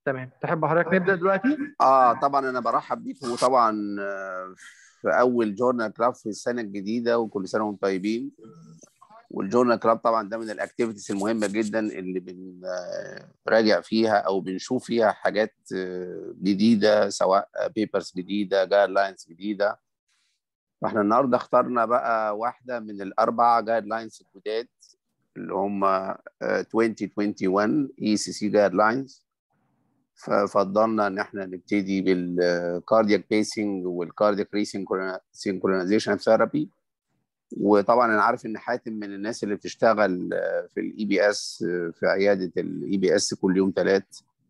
تمام تحب حضرتك نبدا دلوقتي اه طبعا انا برحب بيكم وطبعا آه، في اول جورنال كلاب في السنه الجديده وكل سنه وانتم طيبين والجورنال كلاب طبعا ده من الاكتيفيتيز المهمه جدا اللي بنراجع فيها او بنشوف فيها حاجات آه، جديده سواء بيبرز جديده جايد لاينز جديده فاحنا النهارده اخترنا بقى واحده من الاربع جايد لاينز الجداد اللي هم آه، 2021 اي سي سي جايد لاينز ففضلنا ان احنا نبتدي بالكاردياك بيسنج والكاردياك سينكرونايزيشن ثيرابي وطبعا انا عارف ان حاتم من الناس اللي بتشتغل في الاي بي اس في عياده الاي بي اس كل يوم ثلاث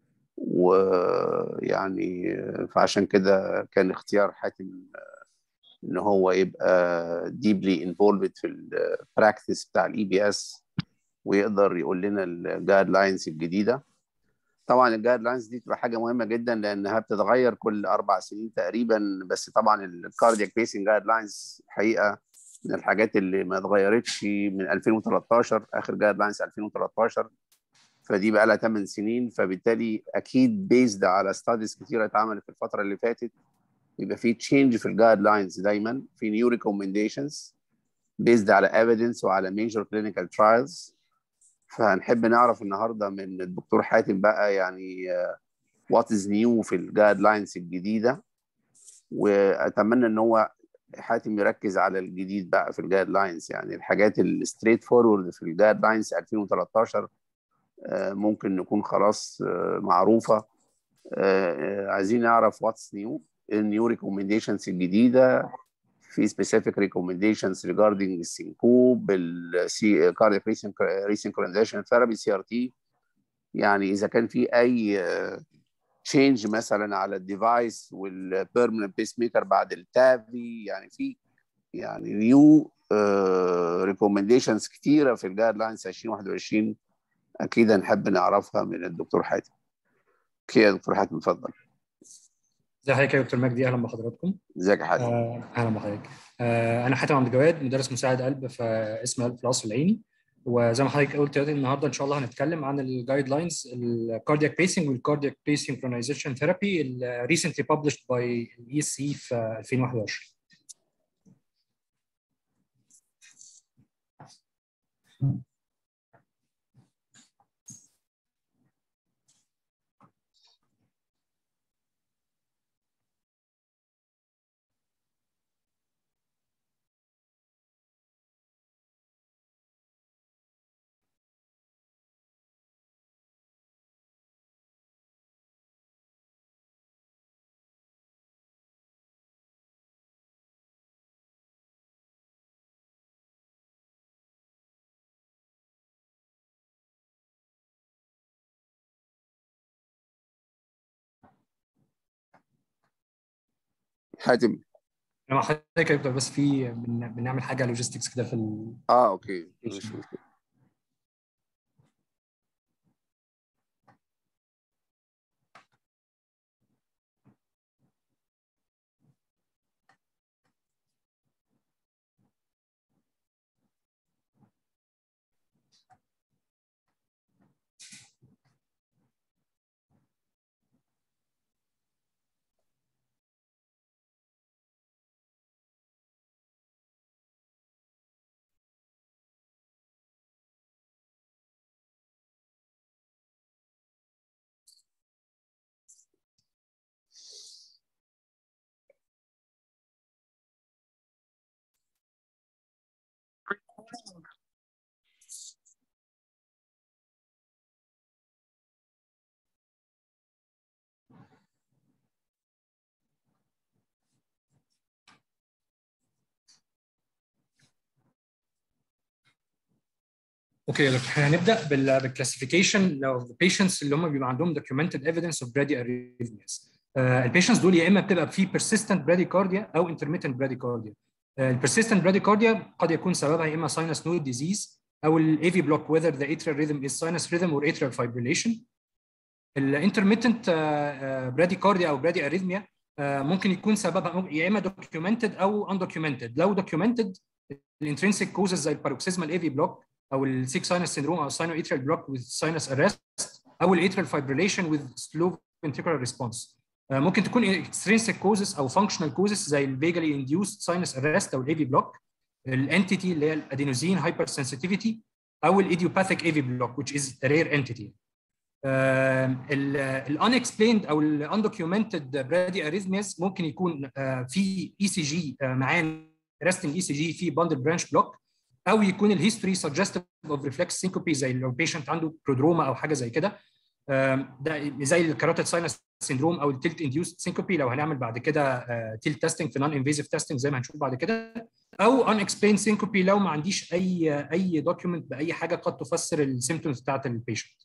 ويعني فعشان كده كان اختيار حاتم ان هو يبقى ديبلي انفولفد في البراكتس بتاع الاي بي اس ويقدر يقول لنا الجايد لاينز الجديده طبعا الجايد لاينز دي تبقى حاجه مهمه جدا لانها بتتغير كل اربع سنين تقريبا بس طبعا الكاردياك بيسنج جايد لاينز حقيقه من الحاجات اللي ما اتغيرتش من 2013 اخر جايد لاينز 2013 فدي بقى لها 8 سنين فبالتالي اكيد بيزد على ستاديز كتيره اتعملت في الفتره اللي فاتت يبقى في تشينج في الجايد لاينز دايما في نيو ريكومنديشنز بيزد على ايفيدنس وعلى ميجر كلينيكال ترايلز فهنحب نعرف النهارده من الدكتور حاتم بقى يعني وات از نيو في الجايد لاينز الجديده واتمنى ان هو حاتم يركز على الجديد بقى في الجايد لاينز يعني الحاجات الستريت فورورد في الجايد لاينز 2013 ممكن نكون خلاص معروفه عايزين نعرف واتس نيو النيو ريكومنديشنز الجديده في specific recommendations regarding السنكوب السي cardiac resynchronization therapy CRT يعني اذا كان في اي تشينج مثلا على الديفايس والبيرمننت بيس ميكر بعد التافي يعني في يعني نيو ريكومنديشنز كتيره في الجايد لاينز 2021 اكيد هنحب نعرفها من الدكتور حاتم. اوكي يا دكتور حاتم اتفضل. ازي حضرتك يا دكتور مجدي اهلا بحضراتكم ازيك يا حاتم آه اهلا بحضرتك آه انا حاتم عبد الجواد مدرس مساعد قلب في اسم قلب في القصر العيني وزي ما حضرتك قلت النهارده ان شاء الله هنتكلم عن الجايد لاينز الكاردياك بيسنج والكاردياك بيس سينكرونايزيشن ثيرابي اللي ريسنتلي ببلشد باي الاي اس سي في 2021 حاتم انا مع حضرتك يا دكتور بس في بن- بنعمل حاجه لوجيستكس كده في ال... اه اوكي مش مشكله اوكي يا دكتور احنا هنبدا بال بالكلاسيفيكيشن لو patients اللي هم بيبقى عندهم documented evidence of bradyarrhythmias البيشنتس دول يا اما بتبقى في persistent bradycardia او intermittent bradycardia البرسيستنت bradycardia قد يكون سببها يا اما sinus node disease او الاي بلوك whether the atrial rhythm is sinus rhythm or atrial fibrillation الانترميتنت bradycardia او bradyarrhythmia ممكن يكون سببها يا اما documented او undocumented لو documented الانترنسيك كوزز زي الباروكسيزمال اي في بلوك او السيك ساينس سيندروم او الساينو اتريال بلوك with sinus arrest او الاترال فايبريليشن with slow ventricular response ممكن تكون extrinsic causes او functional causes زي الفيجالي induced sinus arrest او الاي بلوك الانتيتي اللي هي الادينوزين هايبر sensitivity او الايديوباثيك اي في بلوك which is a rare entity الانكسبليند او الاندوكيومنتد برادي اريزمياز ممكن يكون في اي سي جي معاه ريستنج اي سي جي في باندل برانش بلوك او يكون الهيستوري سجستيف اوف ريفلكس سينكوبي زي لو بيشنت عنده برودروما او حاجه زي كده ده زي الكاروتيد ساينس سيندروم او التلت انديوست سينكوبي لو هنعمل بعد كده تيلت تيستنج في نون انفيزيف تيستنج زي ما هنشوف بعد كده او ان اكسبلين سينكوبي لو ما عنديش اي اي دوكيومنت باي حاجه قد تفسر السيمتومز بتاعت البيشنت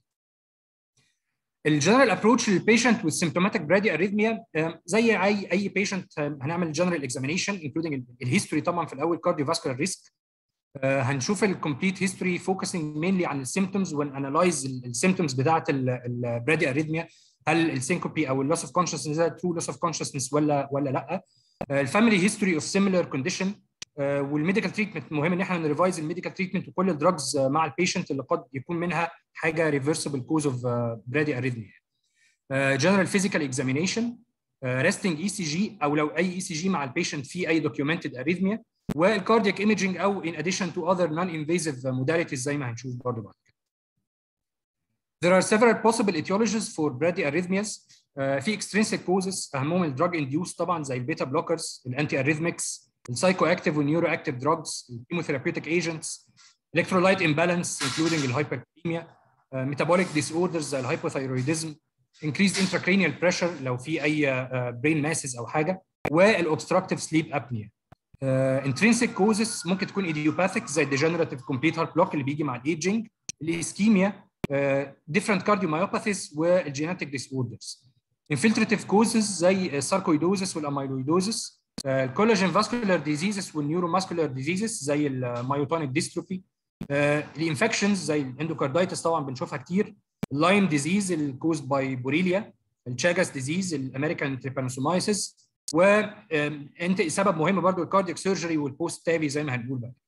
الجنرال ابروتش للبيشنت والسيمتوماتيك برادي اريثميا زي اي اي بيشنت هنعمل جنرال اكزامينيشن انكلودنج الهيستوري طبعا في الاول كارديو فاسكولار ريسك هنشوف الكومبليت هيستوري فوكسنج مينلي عن السيمتومز ونانلايز السيمتومز بتاعه البرادي اريثميا هل السينكوبي او اللوس اوف كونشسنس ده ترو لوس اوف كونشسنس ولا ولا لا الفاميلي هيستوري اوف سيميلر كونديشن والميديكال تريتمنت مهم ان احنا نريفايز الميديكال تريتمنت وكل الدراجز مع البيشنت اللي قد يكون منها حاجه ريفرسبل كوز اوف برادي اريثميا جنرال فيزيكال اكزامينيشن ريستنج اي سي جي او لو اي اي سي جي مع البيشنت في اي دوكيومنتد اريثميا والكاردياك ايمجنج او in addition to other non-invasive modalities زي ما هنشوف برضه بعد كده. There are several possible etiologies for bradyarrhythmias. Uh, في extrinsic causes اهمهم الدراج induced طبعا زي البيتا بلوكرز الانتي اريثمكس السايكو اكتيف والنيورو اكتيف دراجز الكيموثيرابيوتيك ايجنتس electrolyte imbalance including الهايبركيميا uh, metabolic disorders زي الهايبوثايرويدزم increased intracranial pressure لو في اي uh, brain masses او حاجه والobstructive sleep apnea. انترنسيك uh, كوزز ممكن تكون ايديوباثيك زي الديجنراتيف كومبليت هارت بلوك اللي بيجي مع الايجنج الاسكيميا ديفرنت كارديومايوباثيز والجينيتك ديس اوردرز انفلتريتيف كوزز زي الساركويدوزس والاميلويدوزس الكولاجين فاسكولار ديزيزز والنيورو ماسكولار ديزيزز زي المايوتونيك ديستروفي الانفكشنز زي الاندوكاردايتس طبعا بنشوفها كتير اللايم ديزيز الكوزد باي بوريليا التشاجاس ديزيز الامريكان تريبانوسومايسيس وانت سبب مهم برضو الكاردياك سيرجري والبوست تافي زي ما هنقول بقى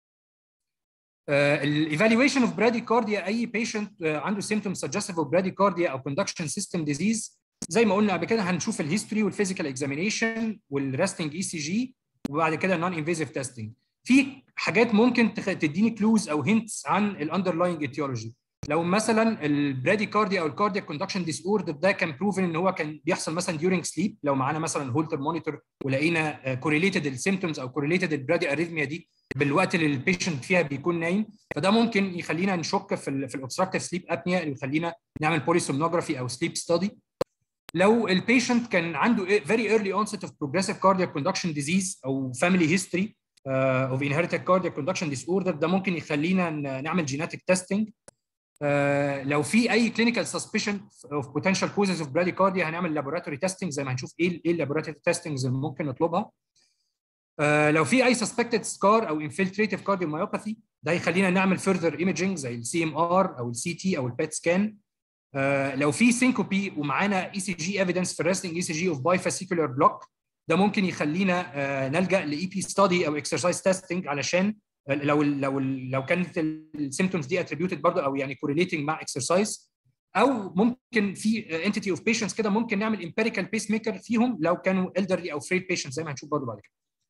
الايفالويشن اوف براديكارديا اي بيشنت عنده سيمتوم سجستيف اوف براديكارديا او كوندكشن سيستم ديزيز زي ما قلنا قبل كده هنشوف الهيستوري والفيزيكال اكزامينيشن والريستنج اي سي جي وبعد كده النون انفيزيف تيستنج في حاجات ممكن تديني كلوز او هنتس عن الاندرلاينج ايتيولوجي لو مثلا البراديكارديا او الكاردياك كوندكشن ديس اوردر ده كان بروفن ان هو كان بيحصل مثلا ديورنج سليب لو معانا مثلا هولتر مونيتور ولقينا كوريليتد السيمتومز او كوريليتد البرادي اريثميا دي بالوقت اللي البيشنت فيها بيكون نايم فده ممكن يخلينا نشك في ال في الاوبستراكتيف سليب ابنيا اللي يخلينا نعمل بوليسومنوجرافي او سليب ستادي لو البيشنت كان عنده very early onset of progressive cardiac conduction disease او family history uh, of inherited cardiac conduction disorder ده ممكن يخلينا نعمل genetic testing Uh, لو في اي كلينيكال سسبشن اوف بوتنشال كوزز اوف براديكارديا هنعمل لابوراتوري تيستنج زي ما هنشوف ايه ايه اللابوراتوري تيستنجز اللي ممكن نطلبها uh, لو في اي سسبكتد سكار او انفلتريتيف كارديوميوباثي ده هيخلينا نعمل فيرذر ايمجنج زي السي ام ار او السي تي او البيت سكان uh, لو في سينكوبي ومعانا اي سي جي ايفيدنس في الريستنج اي سي جي اوف باي فاسيكولار بلوك ده ممكن يخلينا نلجا لاي بي ستادي او اكسرسايز تيستنج علشان لو لو لو كانت السيمتومز دي اتريبيوتد برضه او يعني كوريليتنج مع اكسرسايز او ممكن في انتيتي اوف بيشنتس كده ممكن نعمل امبيريكال بيس ميكر فيهم لو كانوا elderly او فريد بيشنتس زي ما هنشوف برضه بعد كده.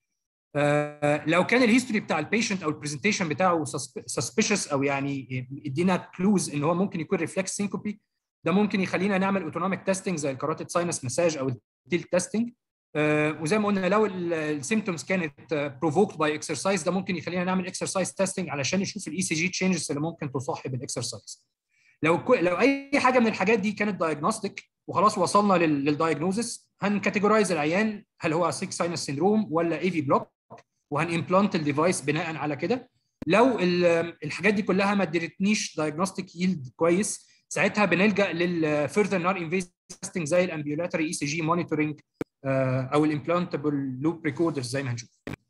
آه لو كان الهيستوري بتاع البيشنت او البرزنتيشن بتاعه سسبيشس او يعني ادينا كلوز ان هو ممكن يكون ريفلكس سينكوبي ده ممكن يخلينا نعمل اوتونوميك تيستنج زي الكاروتيد ساينس مساج او التيل تيستنج Uh, وزي ما قلنا لو السيمتومز كانت بروفوكد باي اكسرسايز ده ممكن يخلينا نعمل اكسرسايز تيستنج علشان نشوف الاي سي جي تشينجز اللي ممكن تصاحب الاكسرسايز. لو كو لو اي حاجه من الحاجات دي كانت دايجنوستيك وخلاص وصلنا للدايجنوزس هنكاتيجورايز العيان هل هو 6 ساينس سيندروم ولا اي في بلوك وهنimplant الديفايس بناء على كده. لو الحاجات دي كلها ما ادتنيش دايجنوستيك ييلد كويس ساعتها بنلجا للفيرذر نون انفيزيف تيستنج زي الامبيولاتري اي سي جي مونيتورنج او الامبلانتبل لوب ريكوردرز زي ما هنشوف.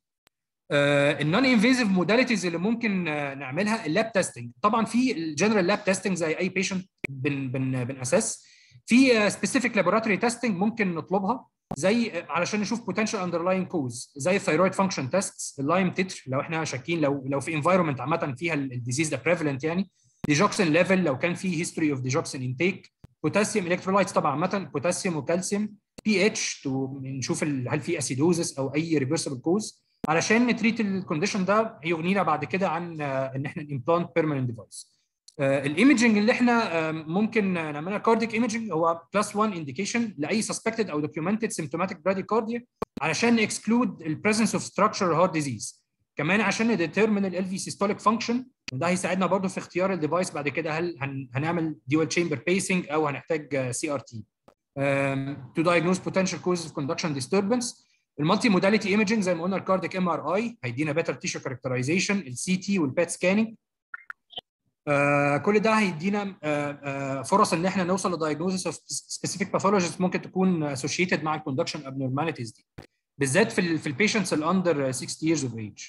النون انفيزيف موداليتيز اللي ممكن نعملها اللاب تيستنج طبعا في الجنرال لاب تيستنج زي اي بيشنت بن بن بناسس في سبيسيفيك لابوراتوري تيستنج ممكن نطلبها زي علشان نشوف بوتنشال اندرلاين كوز زي الثايرويد فانكشن تيست اللايم تتر لو احنا شاكين لو لو في انفايرمنت عامه فيها الديزيز ده بريفالنت يعني ديجوكسين ليفل لو كان في هيستوري اوف ديجوكسين انتيك بوتاسيوم الكترولايتس طبعا عامه بوتاسيوم وكالسيوم بي اتش نشوف هل في اسيدوزس او اي ريفرسبل كوز علشان نتريت الكونديشن ده يغنينا بعد كده عن ان احنا امبلانت بيرمننت ديفايس الايمجنج اللي احنا ممكن نعملها كارديك ايمجنج هو بلس 1 انديكيشن لاي سسبكتد او دوكيومنتد سيمتوماتيك براديكارديا علشان اكسكلود البريزنس اوف ستراكشر هارت ديزيز كمان عشان نديترمن ال في سيستوليك فانكشن وده هيساعدنا برضو في اختيار الديفايس بعد كده هل هن هنعمل ديوال تشامبر بيسنج او هنحتاج سي ار تي to diagnose potential causes of conduction disturbance المالتي موداليتي ايمجنج زي ما قلنا الكارديك ام ار اي هيدينا بيتر تيشو كاركترايزيشن السي تي والبات سكاننج آه كل ده هيدينا آه آه فرص ان احنا نوصل لدايجنوزس اوف سبيسيفيك باثولوجيز ممكن تكون اسوشيتد مع الكوندكشن ابنورماليتيز دي بالذات في ال في البيشنتس الاندر 60 years of age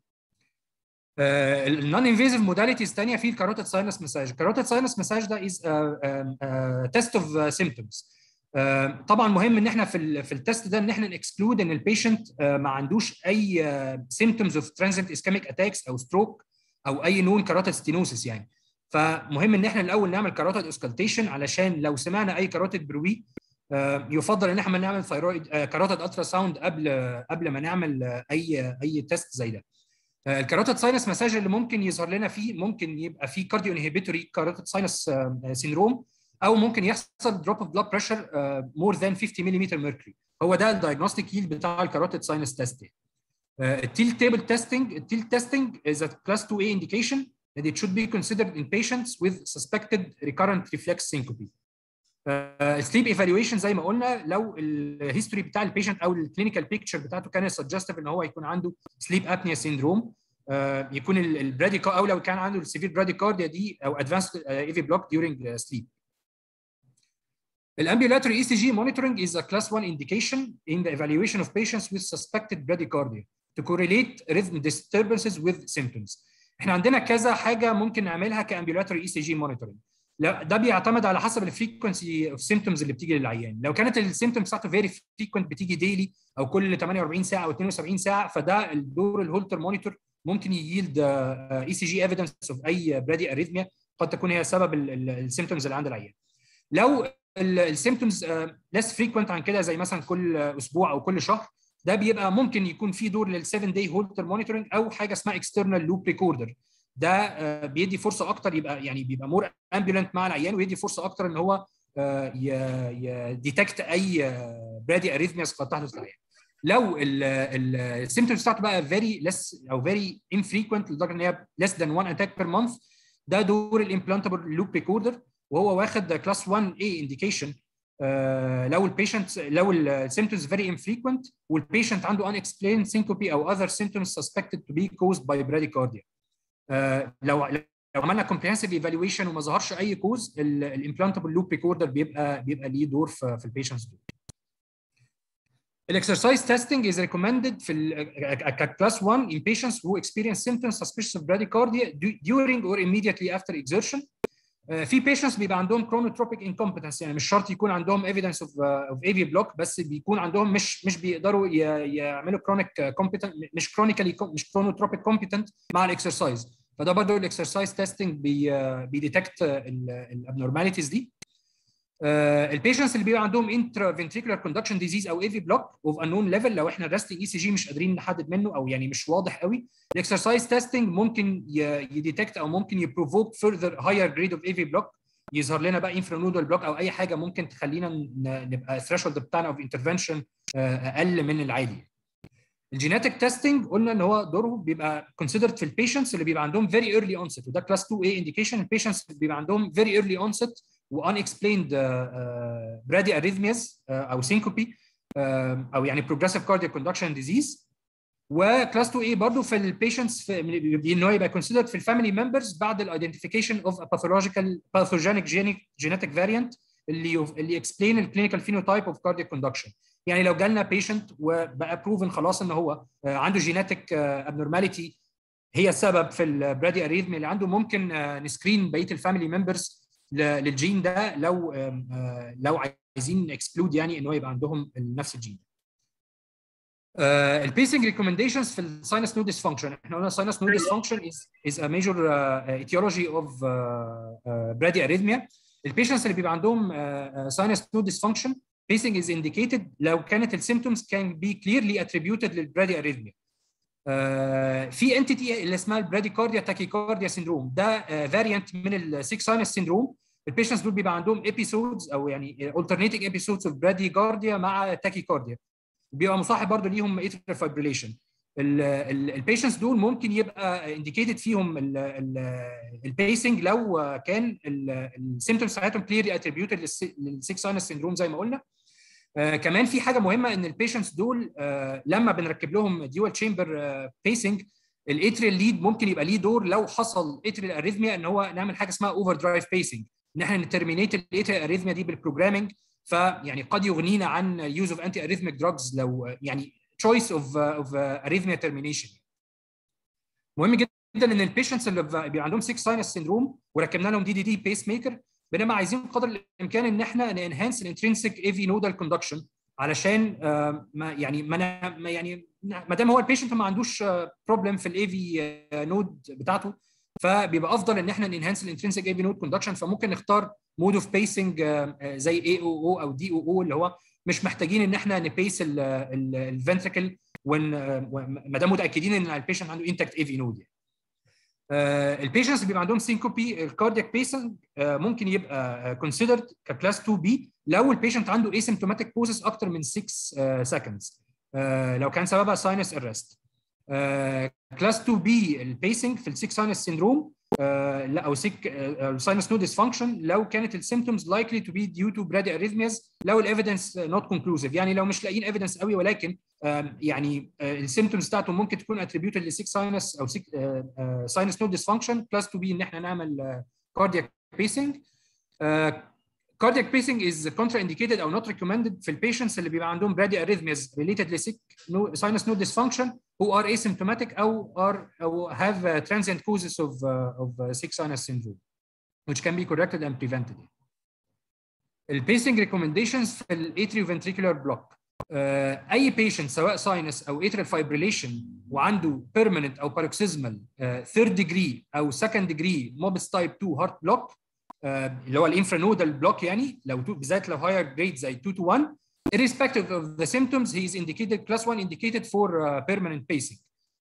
النون انفيزيف موداليتيز ثانيه في الكاروتيد ساينس مساج الكاروتيد ساينس مساج ده از تيست اوف سيمبتومز طبعا مهم ان احنا في ال في التست ده ان احنا نكسكلود ان البيشنت ما عندوش اي سيمبتومز اوف ترانزنت اسكيميك اتاكس او ستروك او اي نون كاروتيد ستينوسيس يعني فمهم ان احنا الاول نعمل كاروتيد اسكالتيشن علشان لو سمعنا اي كاروتيد بروي يفضل ان احنا نعمل ثايرويد كاروتيد الترا ساوند قبل قبل ما نعمل اي اي تيست زي ده الكاروتيد ساينس مساج اللي ممكن يظهر لنا فيه ممكن يبقى فيه كارديو انهبيتوري كاروتيد ساينس سيندروم او ممكن يحصل دروب اوف بلاد بريشر مور ذان 50 ملم ميركوري هو ده الدايجنوستيك ييلد بتاع الكاروتيد ساينس تيست التيل تيبل تيستنج التيل تيستنج is a class 2A indication that it should be considered in patients with suspected recurrent reflex syncope. السليب uh, ايفالويشن زي ما قلنا لو الهيستوري بتاع البيشنت او الكلينيكال بيكتشر بتاعته كانت سجستيف ان هو يكون عنده سليب ابنيا سيندروم uh, يكون البراديكا او لو كان عنده السيفير براديكارديا دي او ادفانسد ايفي بلوك ديورنج سليب Ambulatory ECG monitoring is a class 1 indication in the evaluation of patients with suspected bradycardia to correlate rhythm disturbances with symptoms. احنا عندنا كذا حاجه ممكن نعملها كامبيولاتوري اي سي جي مونيتورنج لا ده بيعتمد على حسب الفريكونسي اوف سيمتومز اللي بتيجي للعيان لو كانت السيمتومز بتاعته فيري فريكونت بتيجي ديلي او كل 48 ساعه او 72 ساعه فده الدور الهولتر مونيتور ممكن ييلد اي سي جي ايفيدنس اوف اي برادي اريثميا قد تكون هي سبب السيمتومز اللي عند العيان لو السيمتومز ليس فريكوينت عن كده زي مثلا كل اسبوع او كل شهر ده بيبقى ممكن يكون في دور لل 7 داي هولتر مونيتورنج او حاجه اسمها اكسترنال لوب ريكوردر ده بيدي فرصه اكتر يبقى يعني بيبقى مور امبيولنت مع العيان ويدي فرصه اكتر ان هو يديتكت اي برادي اريثمياس قد تحدث للعيان لو السيمتومز بتاعته بقى فيري ليس او فيري انفريكوينت لدرجه ان هي ليس ذان 1 اتاك بير مانث ده دور الامبلانتبل لوب ريكوردر وهو واخد كلاس 1 A انديكيشن لو البيشنت لو السيمتومز فيري انفريكوينت والبيشنت عنده unexplained syncope او other symptoms suspected to be caused by bradycardia uh, لو لو عملنا comprehensive evaluation وما ظهرش اي كوز الامبلانتبل لوب ريكوردر بيبقى بيبقى ليه دور في, في البيشنتس دول الاكسرسايز تيستنج is recommended في كلاس 1 in patients who experience symptoms suspicious of bradycardia during or immediately after exertion في بيشنتس بيبقى عندهم كرونوتروبيك انكومبتنس يعني مش شرط يكون عندهم ايفيدنس اوف اوف اي في بلوك بس بيكون عندهم مش مش بيقدروا يعملوا كرونيك كومبتنت مش كرونيكالي مش كرونوتروبيك كومبتنت مع الاكسرسايز فده برضه الاكسرسايز تيستنج بيديتكت الابنورماليتيز دي البيشنتس اللي بيبقى عندهم انترا فنتريكولار كوندكشن ديزيز او اي في بلوك اوف انون ليفل لو احنا الريستنج اي سي جي مش قادرين نحدد منه او يعني مش واضح قوي الاكسرسايز تيستنج ممكن يديتكت او ممكن يبروفوك فurther هاير جريد اوف اي في بلوك يظهر لنا بقى انفرانودال بلوك او اي حاجه ممكن تخلينا نبقى الثريشولد بتاعنا اوف انترفنشن اقل من العادي الجيناتيك تيستنج قلنا ان هو دوره بيبقى considered في البيشنتس اللي بيبقى عندهم very early onset وده كلاس 2 A indication البيشنتس اللي بيبقى عندهم very early onset و unexplained uh, brady arrhythmias uh, او syncope uh, او يعني progressive cardiac conduction disease وكلاس 2 A برضه في البيشنتس ان هو يبقى considered في الفاميلي ممبرز بعد الايدنتيفيكيشن اوف باثولوجيكال باثوجينيك جينيتيك فاريانت اللي اللي اكسبلين الكلينيكال فينوتايب اوف كاردياك كوندكشن يعني لو جالنا بيشنت وبقى بروفن خلاص ان هو عنده جينيتيك ابنورماليتي هي السبب في البرادي اريثمي اللي عنده ممكن نسكرين بقيه الفاميلي ممبرز للجين ده لو لو عايزين اكسكلود يعني ان هو يبقى عندهم نفس الجين البيسنج ريكومنديشنز في الساينس نود ديسفانكشن احنا قلنا sinus node dysfunction is is a major uh, etiology of uh, uh, bradyarrhythmia البيشنتس اللي بيبقى عندهم sinus node dysfunction pacing is indicated لو كانت السيمتومز can be clearly attributed للبراديارrhythmia uh, في انتيتي اللي اسمها البراديكارديا تاكيكارديا سيندروم ده فاريانت من السيك ساينس سيندروم البيشنتس دول بيبقى عندهم episodes او يعني alternating episodes of bradycardia مع tachycardia بيبقى مصاحب برضه ليهم atrial fibrillation البيشنتس دول ممكن يبقى انديكيتد فيهم البيسنج لو كان السيمتومز بتاعتهم كليرلي اتريبيوتد للسيك ساينس سيندروم زي ما قلنا آه كمان في حاجه مهمه ان البيشنتس دول آه لما بنركب لهم ديوال تشامبر بيسنج الاتريال ليد ممكن يبقى ليه دور لو حصل اتريال اريثميا ان هو نعمل حاجه اسمها اوفر درايف بيسنج ان احنا نترمينيت الاتريال اريثميا دي بالبروجرامنج فيعني قد يغنينا عن يوز اوف انتي اريثميك دراجز لو يعني choice of uh, of uh, arrhythmia termination مهم جدا ان البيشنتس اللي بيبقى عندهم 6 ساينس سيندروم وركبنا لهم دي دي دي بيس ميكر بنبقى عايزين قدر الامكان ان احنا نانهانس الانترنسك اي في نودال كوندكشن علشان uh, ما يعني ما يعني ما دام هو البيشنت ما عندوش بروبلم في الاي في نود بتاعته فبيبقى افضل ان احنا ننهانس الانترنسك اي في نود كوندكشن فممكن نختار مود اوف بيسنج زي اي او او او دي او او اللي هو مش محتاجين ان احنا نبيس الفنتركل وان ما دام متاكدين ان البيشنت عنده انتاكت اي في نود يعني. البيشنتس اللي بيبقى عندهم سينكوبي الكاردياك بيسنج ممكن يبقى كونسيدرد ككلاس 2 بي لو البيشنت عنده اسيمتوماتيك بوزس اكتر من 6 سكندز لو كان سببها ساينس ارست كلاس 2 بي البيسنج في السيك ساينس سيندروم لا او سيك ساينس نود ديسفانكشن لو كانت السيمتومز لايكلي تو بي ديو تو برادي اريثمياز لو الايفيدنس نوت كونكلوسيف يعني لو مش لاقيين ايفيدنس قوي ولكن يعني السيمتومز بتاعته ممكن تكون اتريبيوتد لسيك ساينس او سيك ساينس نود ديسفانكشن كلاس 2 بي ان احنا نعمل كاردياك بيسنج cardiac pacing is contraindicated او not recommended في البيشنتس اللي بيبقى عندهم bradyarrhythmias related لسيك sinus node dysfunction who are asymptomatic او are او have uh, transient causes of uh, of uh, sick sinus syndrome which can be corrected and prevented. البيسنج recommendations في الاتريوفنتريكولار بلوك uh, اي patient سواء sinus او atrial fibrillation وعنده permanent او paroxysmal uh, third degree او second degree Mobitz type 2 heart block اللي هو الانفرانودال بلوك يعني لو بالذات لو هاير جريد زي 2 to 1 irrespective of the symptoms he is indicated class 1 indicated for uh, permanent pacing.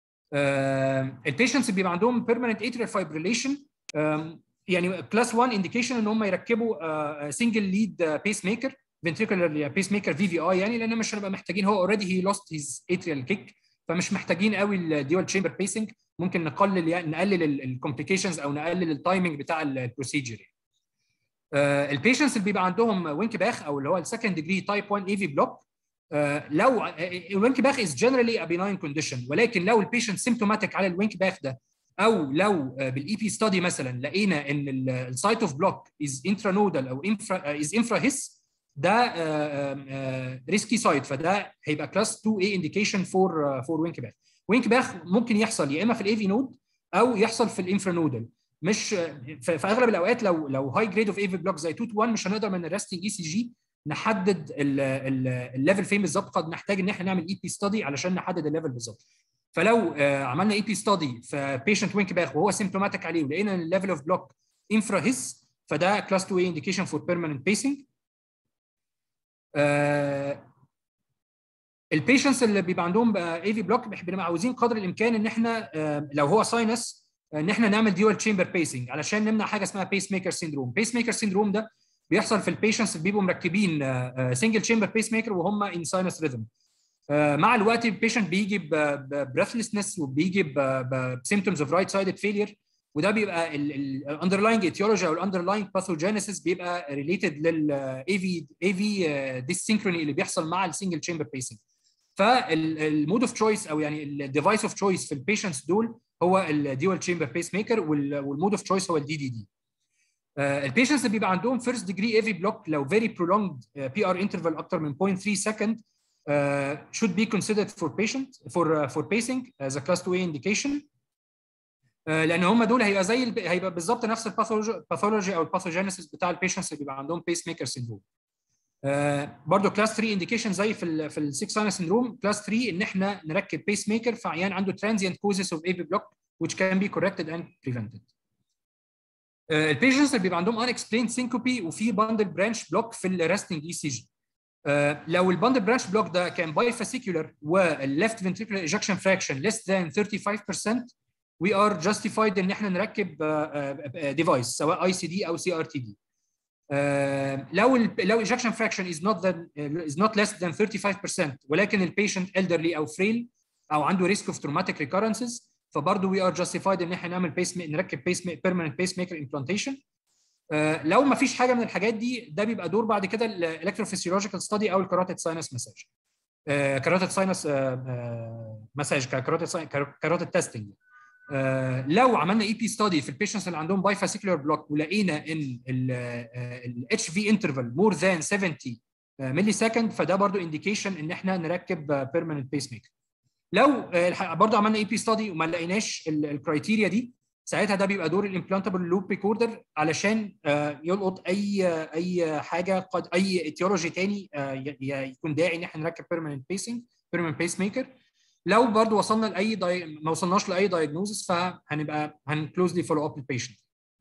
Uh, البيشنتس بيبقى عندهم permanent atrial fibrillation um, يعني class 1 indication ان هم يركبوا single lead pacemaker ventricular pacemaker VVI يعني لان مش هنبقى محتاجين هو already he lost his atrial kick فمش محتاجين قوي الديوال تشامبر بيسنج ممكن نقلل يعني نقلل الكومبليكيشنز او نقلل التايمنج بتاع البروسيجر البيشنتس اللي بيبقى عندهم وينك باخ او اللي هو السكند ديجري تايب 1 اي في بلوك لو الوينك باخ از جنرالي ا بيناين كونديشن ولكن لو البيشنت سيمتوماتيك على الوينك باخ ده او لو بالاي بي ستادي مثلا لقينا ان السايت اوف بلوك از انترانودال او انفرا از انفرا هيس ده ريسكي سايت فده هيبقى كلاس 2 اي انديكيشن فور فور وينك باخ وينك باخ ممكن يحصل يا اما في الاي في نود او يحصل في الانفرانودال مش في اغلب الاوقات لو لو هاي جريد اوف ايفي بلوك زي 2 تو 1 مش هنقدر من الريستنج اي سي جي نحدد الليفل فين بالظبط قد نحتاج ان احنا نعمل اي بي ستادي علشان نحدد الليفل بالظبط فلو عملنا اي بي ستادي في بيشنت وينك باخ وهو سيمتوماتيك عليه ولقينا ان الليفل اوف بلوك انفرا هيس فده كلاس 2 اي انديكيشن فور بيرمننت بيسنج البيشنتس اللي بيبقى عندهم اي في بلوك بنبقى عاوزين قدر الامكان ان احنا لو هو ساينس ان احنا نعمل ديوال تشامبر بيسنج علشان نمنع حاجه اسمها بيس ميكر سيندروم بيس ميكر سيندروم ده بيحصل في البيشنتس اللي بيبقوا مركبين سنجل تشامبر بيس ميكر وهم ان ساينس ريذم مع الوقت البيشنت بيجي ببريثلسنس وبيجي بسيمتومز اوف رايت سايدد فيلير وده بيبقى الاندرلاينج ايتيولوجي او الاندرلاينج باثوجينيسيس بيبقى ريليتد للاي في اي في ديسينكروني اللي بيحصل مع السنجل تشامبر بيسنج فالمود اوف تشويس او يعني الديفايس اوف تشويس في البيشنتس دول هو الديوال تشامبر بيس ميكر والمود اوف تشويس هو الدي دي دي البيشنتس اللي بيبقى عندهم فيرست ديجري اي في بلوك لو فيري prolonged بي ار انترفال اكتر من 0.3 سكند uh, should be considered for patient for uh, for pacing as a class 2A indication uh, لان هم دول هيبقى زي الب... هيبقى بالظبط نفس الباثولوجي او الباثوجينيسيس بتاع البيشنتس اللي بيبقى عندهم بيس ميكر سيندروم آه برضه كلاس 3 انديكيشن زي في ال في السكس ساينس سندروم كلاس 3 ان احنا نركب بيس ميكر في عيان عنده ترانزيانت كوزز اوف اي بي بلوك which can be corrected and prevented. البيشنتس اللي بيبقى عندهم unexplained syncope وفي باندل برانش بلوك في الريستنج اي سي جي لو الباندل برانش بلوك ده كان باي فاسيكولار والليفت ventricular ejection fraction less than 35% we are justified ان احنا نركب ديفايس سواء اي سي دي او سي ار تي دي لو ال لو ejection fraction is not than is not less than 35% ولكن البيشنت elderly او frail او عنده risk of traumatic recurrences فبرضه we are justified ان احنا نعمل بيس نركب بيس permanent pacemaker implantation uh, لو ما فيش حاجه من الحاجات دي ده بيبقى دور بعد كده الالكتروفيسيولوجيكال ستادي او الكاراتيد ساينس مساج كاراتيد ساينس مساج كاراتيد كاراتيد تيستنج لو عملنا اي بي ستادي في البيشنتس اللي عندهم باي فاسيكولار بلوك ولقينا ان الاتش في انترفال مور ذان 70 ملي سكند فده برضو انديكيشن ان احنا نركب بيرمننت بيس ميكر لو برضه عملنا اي بي ستادي وما لقيناش الكرايتيريا دي ساعتها ده بيبقى دور الامبلانتبل لوب ريكوردر علشان يلقط اي اي حاجه قد اي ايتيولوجي تاني يكون داعي ان احنا نركب بيرمننت بيسنج بيرمننت بيس ميكر لو برضه وصلنا لاي داي... ما وصلناش لاي دايجنوزس فهنبقى هنكلوزلي فولو اب البيشنت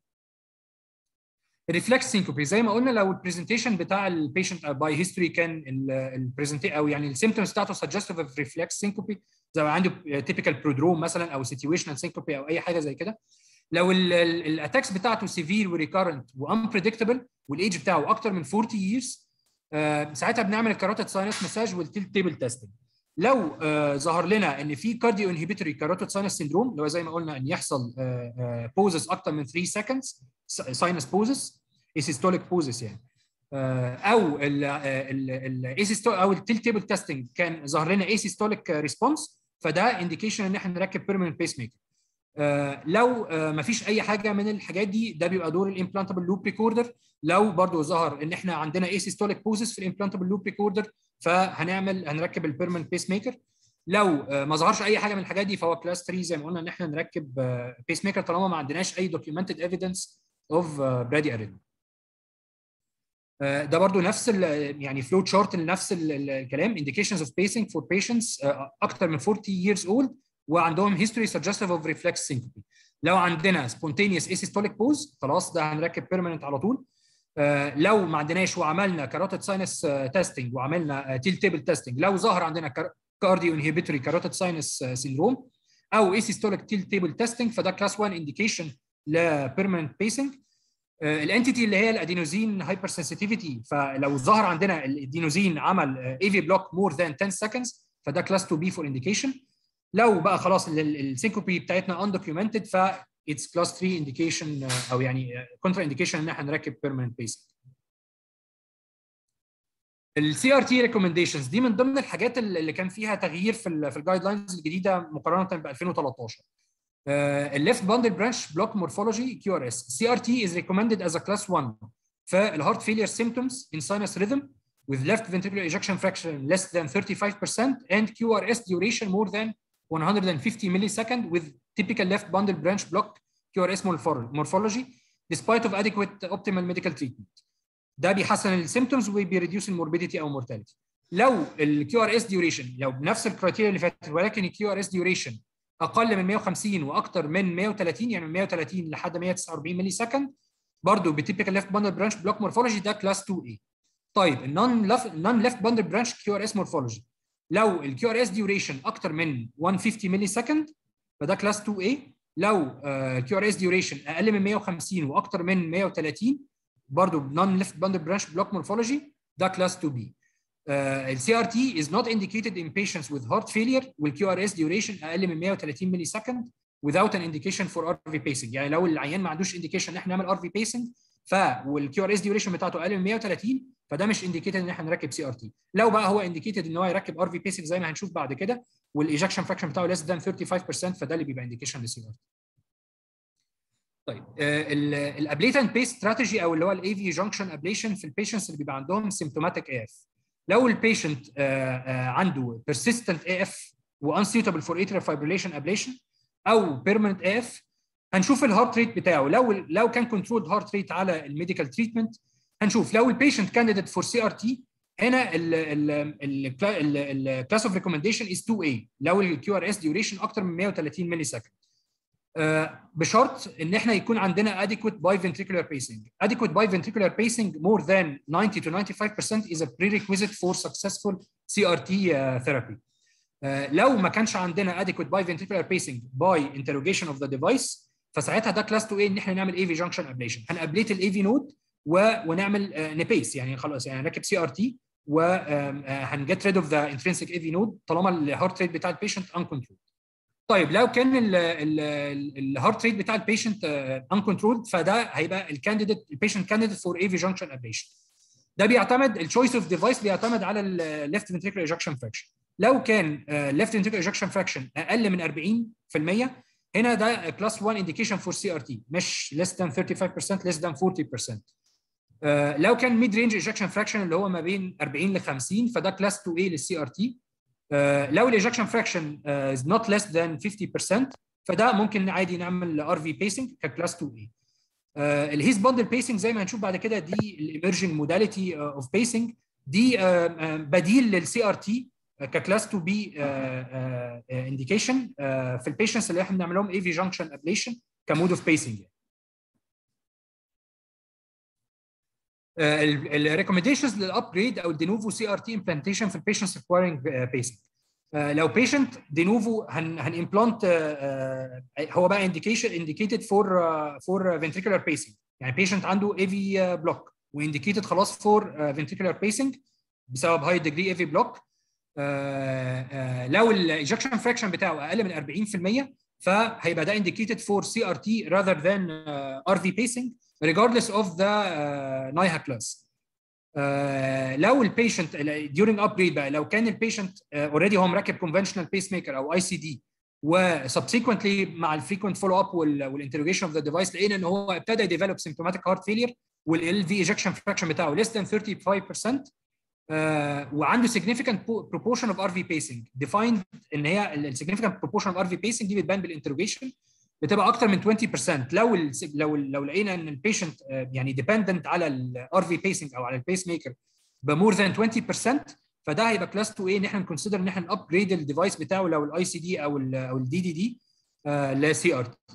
الريفلكس سينكوبي زي ما قلنا لو البرزنتيشن بتاع البيشنت باي هيستوري كان البرزنتي او يعني السيمتومز بتاعته سجستيف اوف ريفلكس سينكوبي زي ما عنده تيبيكال برودروم مثلا او سيتويشنال سينكوبي او اي حاجه زي كده لو الاتاكس بتاعته سيفير وريكارنت وانبريدكتبل والايدج بتاعه اكتر من 40 years آه ساعتها بنعمل الكاروتيد ساينس مساج والتيل تيبل تيستنج لو آه ظهر لنا ان في كارديو انهبيتوري كاروتيد ساينس سيندروم اللي هو زي ما قلنا ان يحصل آه بوزز اكتر من 3 سكندز ساينس بوزز اسيستوليك بوزز يعني او ال او التيل تيبل تيستنج كان ظهر لنا اسيستوليك ريسبونس فده انديكيشن ان احنا نركب بيرمننت بيس ميكر لو ما فيش اي حاجه من الحاجات دي ده بيبقى دور الامبلانتبل لوب ريكوردر لو برضو ظهر ان احنا عندنا اسيستوليك بوزز في الامبلانتبل لوب ريكوردر فهنعمل هنركب البيرمننت بيس ميكر لو ما ظهرش اي حاجه من الحاجات دي فهو كلاس 3 زي ما قلنا ان احنا نركب بيس ميكر طالما ما عندناش اي دوكيومنتد ايفيدنس اوف برادي اريثميا ده برضو نفس يعني فلو تشارت لنفس الكلام indications of pacing for patients اكتر من 40 years old وعندهم history suggestive of reflex syncope لو عندنا spontaneous asystolic pose خلاص ده هنركب permanent على طول لو ما عندناش وعملنا كاروتيد ساينس تيستنج وعملنا تيل تيبل تيستنج لو ظهر عندنا كارديو انهبيتوري كاروتيد ساينس سيندروم او asystolic تيل تيبل تيستنج فده كلاس 1 indication لبيرمننت بيسنج الانتيتي اللي هي الادينوزين هايبر سنسيتيفيتي فلو ظهر عندنا الادينوزين عمل اي في بلوك مور ذان 10 سكندز فده كلاس 2 بي فور انديكيشن لو بقى خلاص السينكوبي بتاعتنا اندوكيومنتد ف اتس كلاس 3 انديكيشن او يعني كونترا انديكيشن ان احنا نركب بيرمننت بيسنج السي ار تي ريكومنديشنز دي من ضمن الحاجات اللي كان فيها تغيير في في الجايد لاينز الجديده مقارنه ب 2013 الليفت باندل برانش بلوك مورفولوجي كيو ار اس سي ار تي از ريكومندد از ا كلاس 1 فالهارت فيلير symptoms in sinus rhythm with left ventricular ejection fraction less than 35% and QRS duration more than 150 millisecond with typical left bundle branch block QRS morphology despite of adequate optimal medical treatment. ده بيحسن السيمتومز وبيريديوس الموربيديتي او مورتاليتي. لو الكيو ار اس ديوريشن لو بنفس الكرايتيريا اللي فاتت ولكن الكيو ار اس ديوريشن اقل من 150 واكثر من 130 يعني من 130 لحد 149 ملي سكند برضه بتيبيكال ليفت باندل برانش بلوك مورفولوجي ده كلاس 2 a طيب النون لف النون ليفت باندل برانش كيو ار اس مورفولوجي لو الكيو ار اس ديوريشن اكتر من 150 ملي سكند فده كلاس 2 a لو الكيو ار اس ديوريشن اقل من 150 واكتر من 130 برضه نون ليفت باندل برانش بلوك مورفولوجي ده كلاس 2 b السي ار تي is not indicated in patients with heart failure والكيو ار اس duration اقل من 130 ملي سكند without an indication for RV pacing يعني لو العيان ما عندوش indication ان احنا نعمل RV pacing ف والكيو ار اس duration بتاعته اقل من 130 فده مش indicated ان احنا نركب سي ار تي لو بقى هو indicated ان هو يركب ار في pacing زي ما هنشوف بعد كده والايجكشن فراكشن بتاعه less than 35% فده اللي بيبقى indication للسي ار تي طيب الابليتنت بيس استراتيجي او اللي هو الاي في جانكشن ابليشن في البيشنتس اللي بيبقى عندهم سيمتوماتيك اي اف لو البيشنت عنده persistent AF وانسيوتابل فور atrial fibrillation ablation او permanent AF هنشوف الهارت ريت بتاعه لو لو كان كنترولد هارت ريت على الميديكال تريتمنت هنشوف لو البيشنت كانديديت فور سي ار تي هنا الكلاس اوف ريكومنديشن از 2 a لو الكيو ار اس ديوريشن اكتر من 130 ملي سكند بشرط ان احنا يكون عندنا adequate biventricular pacing. Adequate biventricular pacing more than 90 to 95% is a prerequisite for successful CRT uh, therapy. Uh, لو ما كانش عندنا adequate biventricular pacing by interrogation of the device فساعتها ده كلاس 2 a ان احنا نعمل AV junction ablation. هنابليت الاي نود ونعمل uh, نبيس يعني خلاص يعني نركب سي ار تي وهنجت ريد اوف ذا انترنسيك اي في نود طالما الهارت ريت بتاع البيشنت انكنترول. طيب لو كان الهارت ريت بتاع البيشنت انكنترولد فده هيبقى الكانديديت البيشنت كانديديت فور اي في جانكشن ابليشن ده بيعتمد التشويس اوف ديفايس بيعتمد على الليفت فنتريكولار ايجكشن فراكشن لو كان ليفت فنتريكولار ايجكشن فراكشن اقل من 40% هنا ده كلاس 1 انديكيشن فور سي ار تي مش less than 35% less than 40% Uh, لو كان ميد رينج ايجكشن فراكشن اللي هو ما بين 40 ل 50 فده كلاس 2 a للسي ار تي لو الايجكشن فراكشن از نوت ليس ذان 50% فده ممكن عادي نعمل ار في بيسنج ككلاس 2 اي الهيز باندل بيسنج زي ما هنشوف بعد كده دي الايمرجنج موداليتي اوف بيسنج دي uh, uh, بديل للسي ار تي ككلاس 2 بي انديكيشن في البيشنتس اللي احنا بنعمل لهم اي في جانكشن ابليشن كمود اوف بيسنج الريكومنديشنز للابجريد او الدينوفو سي ار تي امبلانتيشن في البيشنتس ريكوايرنج بيسنج لو بيشنت دينوفو هن هن امبلانت هو بقى انديكيشن انديكيتد فور فور فنتريكولار بيسنج يعني بيشنت عنده اي في بلوك وانديكيتد خلاص فور فنتريكولار بيسنج بسبب هاي ديجري اي في بلوك لو الايجكشن فراكشن بتاعه اقل من 40% فهيبقى ده indicated for CRT rather than uh, RV pacing regardless of the uh, NIHA class. Uh, لو البيشنت during upgrade بقى لو كان البيشنت اوريدي uh, هو مركب conventional pacemaker او اي سي دي وسبسيكونتلي مع الفريكونت فولو اب والانتروجيشن اوف ذا ديفايس لقينا ان هو ابتدى يديفلوب سيمتوماتيك هارت فيلير والال في ايجكشن فراكشن بتاعه less than 35% Uh, وعنده significant proportion of RV pacing defined ان هي ال significant proportion of RV pacing دي بتبان بالانتروجيشن بتبقى اكتر من 20% لو ال لو ال لو لقينا ان البيشنت uh, يعني ديبندنت على ال RV pacing او على البيس ميكر بمور ذان 20% فده هيبقى كلاس 2 a ان احنا نكونسيدر ان احنا نابجريد الديفايس بتاعه لو الاي سي دي او ال او الدي دي دي لسي ار تي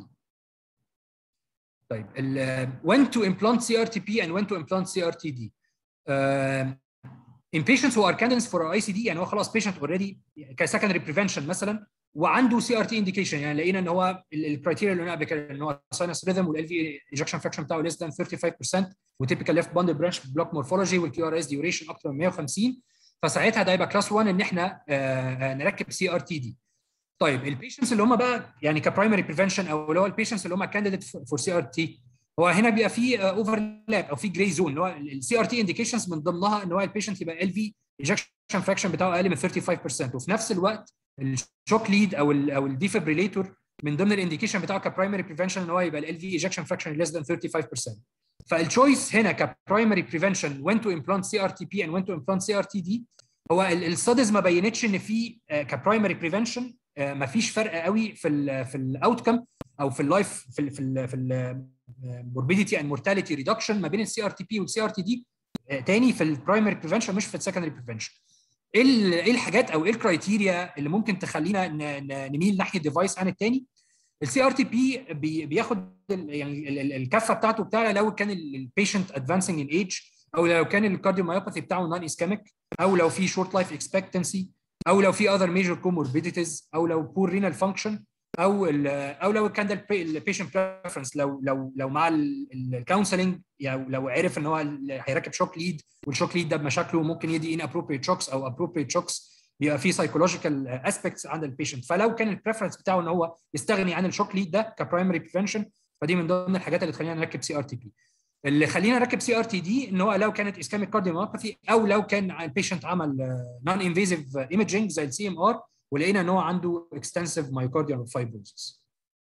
طيب ال when to implant CRTP and when to implant CRTD uh, in patients who are candidates for ICD يعني هو خلاص patient already كسكندري بريفنشن مثلا وعنده سي ار تي انديكيشن يعني لقينا ان هو الكرايتيريا اللي قلنا قبل كده ان هو ساينس ريذم والال في ايجكشن فراكشن بتاعه less than 35% وتيبيكال ليفت باندل برانش بلوك مورفولوجي والكيو ار اس ديوريشن اكتر من 150 فساعتها ده يبقى كلاس 1 ان احنا آه نركب سي ار تي دي طيب البيشنتس اللي هم بقى يعني كبرايمري بريفنشن او اللي هو البيشنتس اللي هم كانديديت فور سي ار تي هو هنا بيبقى في اوفرلاب او في جراي زون اللي هو السي ار تي انديكيشنز من ضمنها ان هو البيشنت يبقى ال في ايجكشن فراكشن بتاعه اقل من 35% وفي نفس الوقت الشوك ليد او ال او الديفبريليتور من ضمن الانديكيشن بتاعه كبرايمري بريفنشن ان هو يبقى ال في ايجكشن فراكشن ليس ذان 35% فالتشويس هنا كبرايمري بريفنشن وين تو امبلانت سي ار تي بي اند وين تو امبلانت سي ار تي دي هو الستاديز ما بينتش ان في كبرايمري بريفنشن ما فيش فرق قوي في ال في الاوت كم او في اللايف في ال في ال في الموربيديتي اند مورتاليتي ريدكشن ما بين السي ار تي بي والسي ار تي دي تاني في البرايمري بريفنشن مش في السكندري بريفنشن ايه ايه الحاجات او ايه الكرايتيريا اللي ممكن تخلينا نميل ناحيه ديفايس عن التاني السي ار تي بي بياخد يعني الكفه بتاعته بتاعها لو كان البيشنت ادفانسنج ان ايج او لو كان الكارديوميوباثي بتاعه نون اسكاميك او لو في شورت لايف اكسبكتنسي او لو في اذر ميجر كوموربيديتيز او لو بور رينال فانكشن او او لو كان ده البيشنت بريفرنس لو لو لو مع الكونسلنج يعني لو عرف ان هو هيركب شوك ليد والشوك ليد ده بمشاكله ممكن يدي ان ابروبريت شوكس او ابروبريت شوكس بيبقى فيه سايكولوجيكال اسبيكتس عند البيشنت فلو كان البريفرنس بتاعه ان هو يستغني عن الشوك ليد ده كبرايمري بريفنشن فدي من ضمن الحاجات اللي تخلينا نركب سي ار تي بي اللي خلينا نركب سي ار تي دي ان هو لو كانت اسكاميك كارديوميوباثي او لو كان البيشنت عمل نون انفيزيف ايمجنج زي السي ام ار ولقينا ان هو عنده اكستنسيف مايوكارديال فايبروزس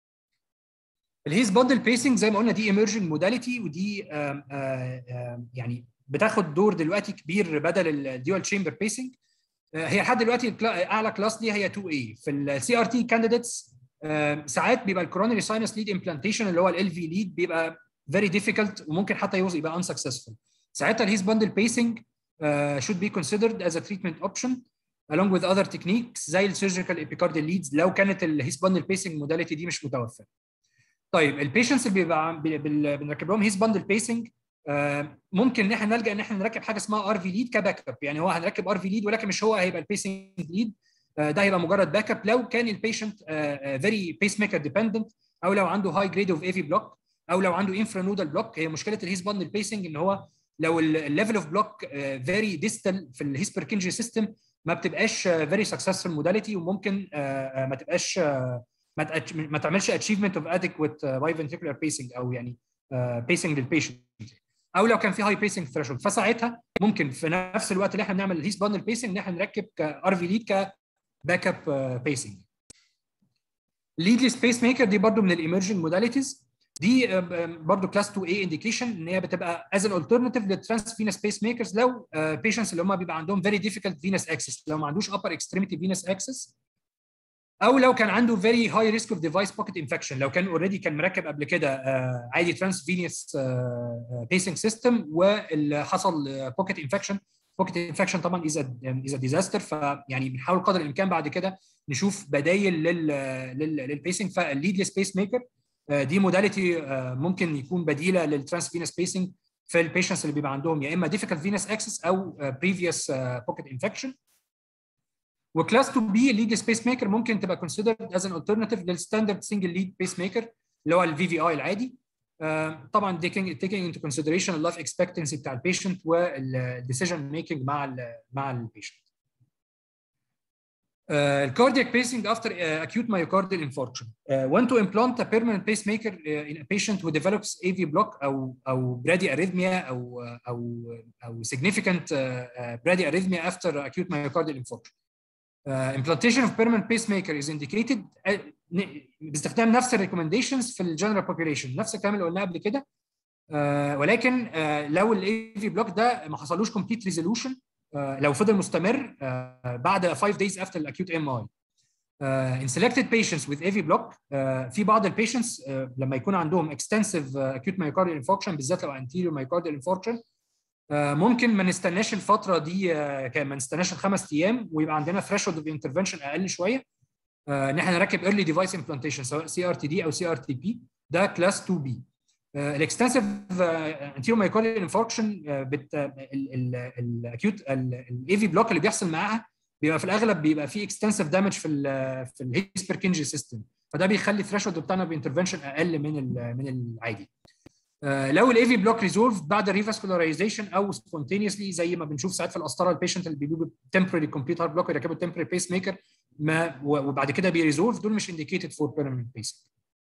الهيز باندل بيسنج زي ما قلنا دي ايمرجنج موداليتي ودي آم آم يعني بتاخد دور دلوقتي كبير بدل الديوال تشامبر بيسنج هي لحد دلوقتي اعلى كلاس ليها هي 2 a في السي ار تي كانديديتس ساعات بيبقى الكورونري ساينس ليد امبلانتيشن اللي هو ال في ليد بيبقى فيري ديفيكلت وممكن حتى يوصل يبقى انسكسسفول ساعتها الهيز باندل بيسنج uh, should be considered as a treatment option along with other techniques زي السيرجيكال epicardial leads لو كانت الهيس باندل بيسنج موداليتي دي مش متوفره. طيب البيشنتس اللي بيبقى بنركب لهم هيس باندل بيسنج ممكن ان احنا نلجا ان احنا نركب حاجه اسمها ار في ليد كباك اب يعني هو هنركب ار في ليد ولكن مش هو هيبقى البيسنج ليد ده هيبقى مجرد باك اب لو كان البيشنت فيري بيس ميكر ديبندنت او لو عنده هاي جريد اوف ايفي بلوك او لو عنده انفرانودال بلوك هي مشكله الهيس باندل بيسنج ان هو لو الليفل اوف بلوك فيري ديستال في الهيسبركنجي سيستم ما بتبقاش فيري سكسسفول موداليتي وممكن ما تبقاش ما تعملش اتشيفمنت اوف اديكويت باي فنتريكولار بيسنج او يعني بيسنج للبيشنت او لو كان في هاي بيسنج ثريشولد فساعتها ممكن في نفس الوقت اللي احنا بنعمل الهيس باندل بيسنج ان احنا نركب كار في ليد كباك اب بيسنج ليدلس بيس ميكر دي برضو من الايمرجنج موداليتيز دي برضو كلاس 2 a انديكيشن ان هي بتبقى از ان الترناتيف للترانس فينس بيس ميكرز لو بيشنتس اللي هم بيبقى عندهم فيري ديفيكالت فينس اكسس لو ما عندوش upper extremity فينس اكسس او لو كان عنده فيري هاي ريسك اوف ديفايس بوكيت انفكشن لو كان اوريدي كان مركب قبل كده عادي ترانس فينس بيسنج سيستم واللي حصل بوكيت انفكشن بوكيت انفكشن طبعا از از ديزاستر فيعني بنحاول قدر الامكان بعد كده نشوف بدايل لل للبيسنج فالليدلس بيس ميكر دي موداليتي ممكن يكون بديله للترانس فينس بيسنج في البيشنتس اللي بيبقى عندهم يا اما difficult venous access او previous pocket infection وكلاس 2 بي الليد سبيس ميكر ممكن تبقى considered as an alternative للستاندرد سنجل ليد بيس ميكر اللي هو الفي في اي العادي طبعا taking taking into consideration اللايف expectancy بتاع البيشنت والديسيجن ميكنج مع ال مع البيشنت Uh, cardiac pacing after uh, acute myocardial infarction. Uh, when to implant a permanent pacemaker uh, in a patient who develops AV block أو أو bradyarrhythmia أو أو أو significant uh, uh, bradyarrhythmia after acute myocardial infarction. Uh, implantation of permanent pacemaker is indicated uh, باستخدام نفس الريكومنديشنز في الجنرال population نفس الكلام اللي قلناه قبل كده uh, ولكن uh, لو الاي في بلوك ده ما حصلوش complete resolution لو فضل مستمر بعد 5 days after الاكيوت ام اي in selected patients with AV block في بعض البيشنتس لما يكون عندهم extensive acute myocardial infarction بالذات لو anterior myocardial infarction ممكن ما نستناش الفتره دي ما نستناش الخمس ايام ويبقى عندنا threshold of intervention اقل شويه ان احنا نركب early device implantation سواء سي ار تي دي او سي ار تي بي ده كلاس 2 بي الاكستنسيف انتيرو مايكارديال انفاركشن الاكيوت الاي في بلوك اللي بيحصل معاها بيبقى في الاغلب بيبقى فيه اكستنسيف دامج في ال في الهيسبركنجي سيستم فده بيخلي الثريشولد بتاعنا بانترفنشن اقل من من العادي لو الاي في بلوك ريزولف بعد الريفاسكولاريزيشن او سبونتينيوسلي زي ما بنشوف ساعات في القسطره البيشنت اللي بيجيبوا تمبرري كومبليت هارت بلوك يركبوا تمبرري بيس ميكر ما وبعد كده بيريزولف دول مش انديكيتد فور بيرمننت بيسنج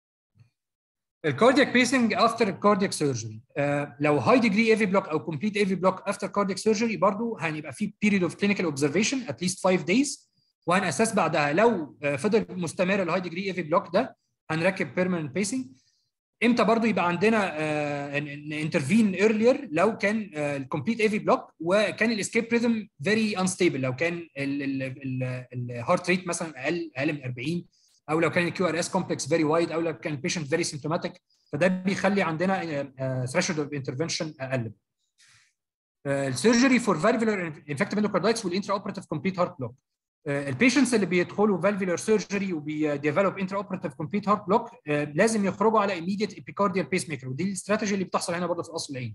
الكاردياك بيسنج افتر كاردياك سيرجري لو هاي ديجري ايفي بلوك او كومبليت ايفي بلوك افتر كاردياك سيرجري برضه هنبقى في بيريد اوف كلينيكال اوبزرفيشن اتليست 5 دايز وهنأسس بعدها لو فضل مستمر الهاي ديجري ايفي بلوك ده هنركب بيرمننت بيسنج امتى برضه يبقى عندنا انترفين ايرلير لو كان الكومبليت ايفي بلوك وكان الاسكيب ريزم فيري انستيبل لو كان الهارت ريت مثلا اقل اقل من 40 او لو كان الكيو ار اس كومبلكس فيري وايد او لو كان البيشنت فيري سيمتوماتيك فده بيخلي عندنا ثريشولد اوف انترفنشن اقل. السيرجري فور فالفولار انفكتيف اندوكاردايتس والانترا اوبراتيف كومبليت هارت بلوك. البيشنتس اللي بيدخلوا فالفولار سيرجري وبيديفلوب انترا اوبراتيف كومبليت هارت بلوك لازم يخرجوا على immediate ابيكارديال بيس ميكر ودي الاستراتيجي اللي بتحصل هنا برضه في اصل العين.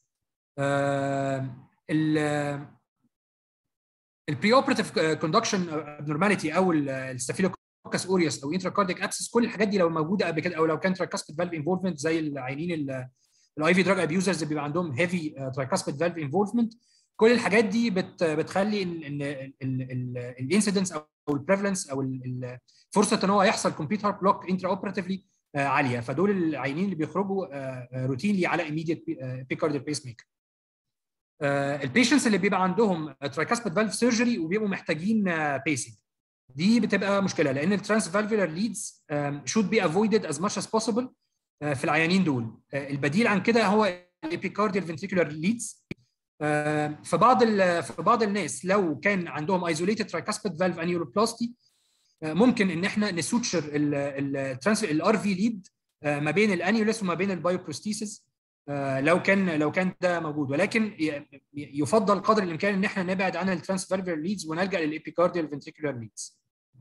البري اوبراتيف كوندكشن ابنورماليتي او الستافيلوكوكس كاس اوريوس او انترا كارديك ابسس كل الحاجات دي لو موجوده قبل كده او لو كان ترايكاسبيد فالف انفولفمنت زي العينين الاي في دراج ابيوزرز اللي بيبقى عندهم هيفي ترايكاسبيد فالف انفولفمنت كل الحاجات دي بت بتخلي ان الانسيدنس او البريفلنس او فرصه ان هو يحصل كومبليت هارت بلوك انترا اوبراتيفلي عاليه فدول العينين اللي بيخرجوا روتينلي على immediate بيكارديال بيس ميكر البيشنتس اللي بيبقى عندهم ترايكاسبيد فالف سيرجري وبيبقوا محتاجين بيسنج دي بتبقى مشكله لان الترانس فالفولار ليدز should be avoided as much as possible في العيانين دول البديل عن كده هو الابيكارديال فنتريكولار ليدز في بعض في بعض الناس لو كان عندهم ايزوليتد ترايكاسبيد فالف انيولوبلاستي ممكن ان احنا نسوتشر الترانس الار في ليد ما بين الانيولس وما بين البايوبروستيسيس لو كان لو كان ده موجود ولكن يفضل قدر الامكان ان احنا نبعد عن الترانس فالفولار ليدز ونلجا للابيكارديال فنتريكولار ليدز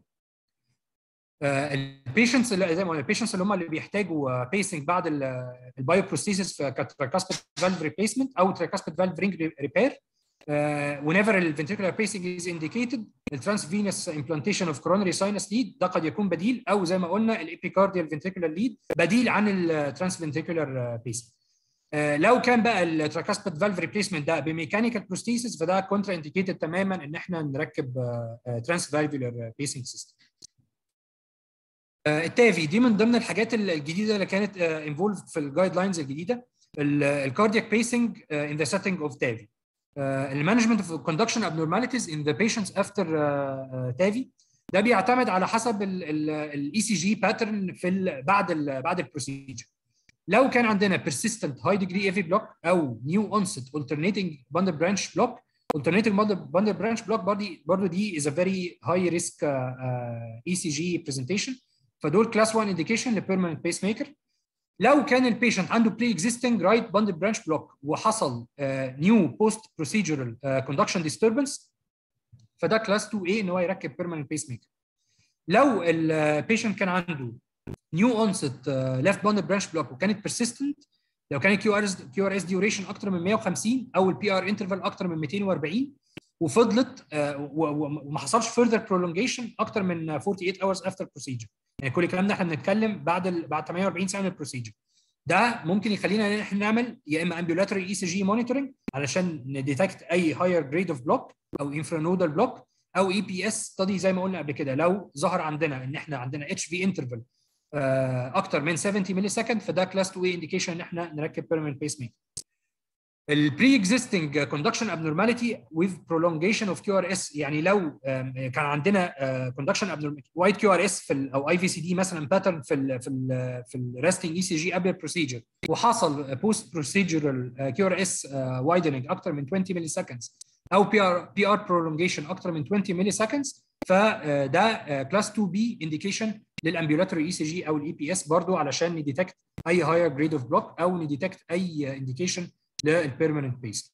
البيشنتس اللي زي ما قلنا البيشنتس اللي هم اللي بيحتاجوا بيسنج بعد البايو بروستيسيس في تراكاسبيد فالف ريبليسمنت او تراكاسبيد فالف رينج ريبير whenever الفنتريكولار pacing is indicated الترانسفينس implantation of coronary sinus lead ده قد يكون بديل او زي ما قلنا الابيكارديال ventricular lead بديل عن الترانس ventricular pacing لو كان بقى التراكاسبيد فالف ريبليسمنت ده بميكانيكال بروستيسيس فده كونترا انديكيتد تماما ان احنا نركب ترانس فالفولار بيسنج سيستم التافي دي من ضمن الحاجات الجديده اللي كانت انفولد في الجايد لاينز الجديده الكاردياك بيسنج ان ذا سيتنج اوف تافي المانجمنت اوف كوندكشن abnormalities in the patients after تافي ده بيعتمد على حسب الاي سي جي باترن في ال بعد ال بعد البروسيجر لو كان عندنا persistent high degree AV block او new onset alternating bundle branch block alternating bundle, bundle branch block برضه برضه دي is a very high risk uh, uh, ECG presentation فدول كلاس 1 indication لبيرمننت بيس ميكر لو كان البيشنت عنده بري اكزيستنج رايت باندل برانش بلوك وحصل نيو بوست بروسيجرال كوندكشن ديستربنس فده كلاس 2 A ان هو يركب بيرمننت بيس ميكر لو البيشنت كان عنده نيو اونست ليفت باندل برانش بلوك وكانت بيرسيستنت لو كان الكيو ار اس كيو ار اس ديوريشن اكتر من 150 او البي ار انترفال اكتر من 240 وفضلت وما حصلش فurther prolongation اكتر من 48 hours after procedure يعني كل الكلام ده احنا بنتكلم بعد ال... بعد 48 ساعه من البروسيجر ده ممكن يخلينا ان احنا نعمل يا اما امبيولاتوري اي سي جي مونيتورنج علشان نديتكت اي هاير جريد اوف بلوك او انفرانودال بلوك او اي بي اس ستادي زي ما قلنا قبل كده لو ظهر عندنا ان احنا عندنا اتش في انترفال اكتر من 70 ملي سكند فده كلاس 2 اي انديكيشن ان احنا نركب بيرمننت بيس ميكر البري اكزيستنج كوندكشن abnormality with prolongation of QRS يعني لو كان عندنا كوندكشن abnormality وايد كيو ار اس في ال او اي في سي دي مثلا باترن في ال في ال في الريستنج اي سي جي قبل البروسيجر وحصل بوست بروسيجرال كيو ار اس وايدنج اكتر من 20 ملي سكندز او بي ار بي ار prolongation اكتر من 20 ملي سكندز فده كلاس 2 بي انديكيشن للامبيولاتوري اي سي جي او الاي بي اس برضه علشان نديتكت اي هاير جريد اوف بلوك او نديتكت اي انديكيشن للبيرمننت بيسنج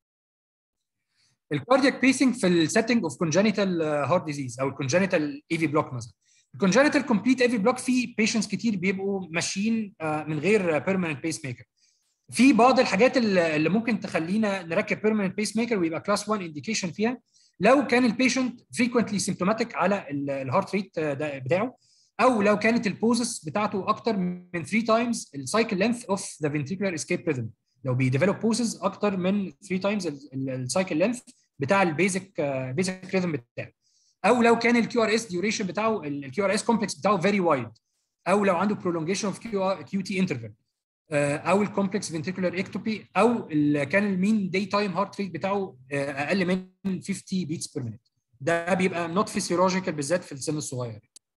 الكاردياك بيسنج في السيتنج اوف كونجنتال هارت ديزيز او الكونجنتال اي في بلوك مثلا الكونجنتال كومبليت اي في بلوك في بيشنتس كتير بيبقوا ماشيين من غير بيرمننت بيس ميكر في بعض الحاجات اللي ممكن تخلينا نركب بيرمننت بيس ميكر ويبقى كلاس 1 انديكيشن فيها لو كان البيشنت فريكوينتلي سيمتوماتيك على الهارت ريت بتاعه او لو كانت البوزس بتاعته اكتر من 3 تايمز السايكل لينث اوف ذا ventricular اسكيب ريزم لو بيديفلوب بوزز اكتر من 3 تايمز السايكل لينث بتاع البيزك بيزك ريزم بتاعه او لو كان الكيو ار اس ديوريشن بتاعه الكيو ار اس كومبلكس بتاعه فيري وايد او لو عنده prolongation اوف كيو كيو تي انترفال او الكومبلكس فنتريكولار اكتوبي او كان المين داي تايم هارت ريت بتاعه اقل من 50 بيتس بير مينيت ده بيبقى نوت فيسيولوجيكال بالذات في السن الصغير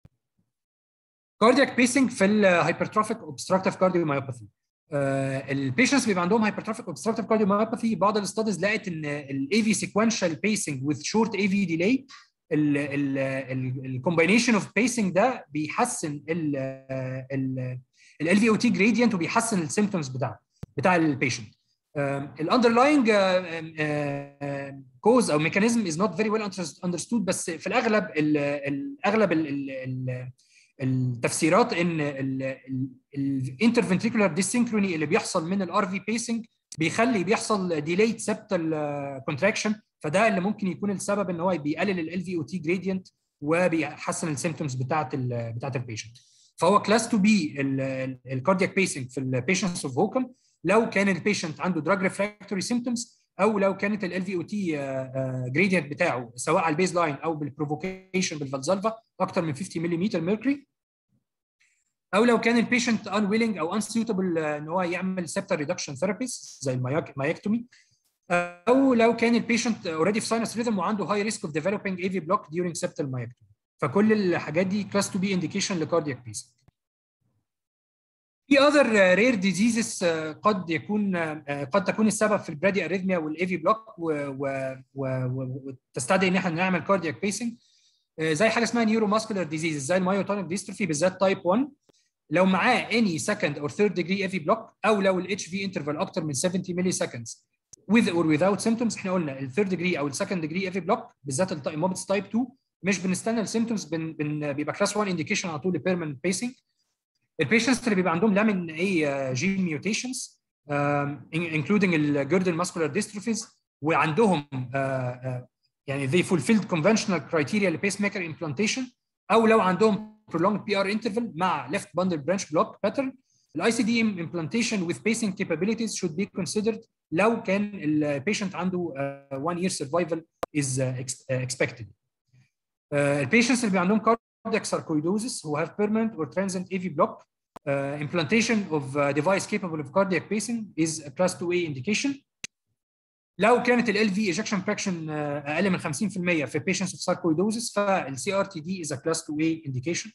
كاردياك بيسنج في الهايبرتروفيك اوبستراكتيف كارديوميوباثي البيشنتس بيبقى عندهم هايبرتروفيك اوبستراكتيف كارديوميوباثي بعض الاستاديز لقت ان الاي في سيكونشال بيسنج وذ شورت اي في ديلي الكومباينيشن اوف بيسنج ده بيحسن ال في او تي جريدينت وبيحسن السيمبتومز بتاع بتاع البيشنت الاندرلاينج كوز او ميكانيزم از نوت فيري ويل اندرستود بس في الاغلب الاغلب التفسيرات ان الانترفنتريكولار ديسينكروني اللي بيحصل من الار في بيسنج بيخلي بيحصل ديليد سبتال كونتراكشن فده اللي ممكن يكون السبب ان هو بيقلل ال في او تي جريدينت وبيحسن السيمتومز بتاعت ال بتاعت البيشنت فهو كلاس 2 بي الكاردياك بيسنج في البيشنتس اوف هوكم لو كان البيشنت عنده دراج ريفراكتوري سيمتومز او لو كانت ال في او تي جريدينت بتاعه سواء على البيز لاين او بالبروفوكيشن بالفالزالفا اكتر من 50 ملم ميركوري او لو كان البيشنت unwilling او unsuitable ان هو يعمل septal reduction therapies زي المايكتومي او لو كان البيشنت اوريدي في ساينس ريذم وعنده هاي ريسك اوف developing AV block during septal myectomy فكل الحاجات دي كلاس 2 بي انديكيشن لكاردياك بيسنج في other rare diseases قد يكون قد تكون السبب في البرادي اريثميا والايفي بلوك وتستدعي ان احنا نعمل كاردياك بيسنج زي حاجه اسمها نيورو ماسكولار ديزيز زي المايوتونيك ديستروفي بالذات تايب 1 لو معاه any second or third degree AV block او لو ال HV interval اكتر من 70 ملي seconds with or without symptoms احنا قلنا الثيرد degree او السكند degree AV block بالذات الموبتس تايب 2 مش بنستنى السيمتومز بن بن بيبقى كلاس 1 انديكيشن على طول لبيرمننت بيسنج البيشنتس اللي بيبقى عندهم لامين اي جين ميوتيشنز انكلودنج الجيردن ماسكولار ديستروفيز وعندهم uh, uh, يعني they fulfilled conventional criteria لبيس ميكر implantation او لو عندهم prolonged PR interval مع left bundle branch block pattern الاي سي دي implantation with pacing capabilities should be considered لو كان البيشنت عنده uh, one year survival is uh, expected. البيشنتس اللي عندهم cardiac sarcoidosis who have permanent or transient AV block uh, implantation of uh, device capable of cardiac pacing is a class 2A indication. لو كانت ال LV ejection fraction اقل من 50% في patients of sarcoidosis فال CRTD is a class 2A indication.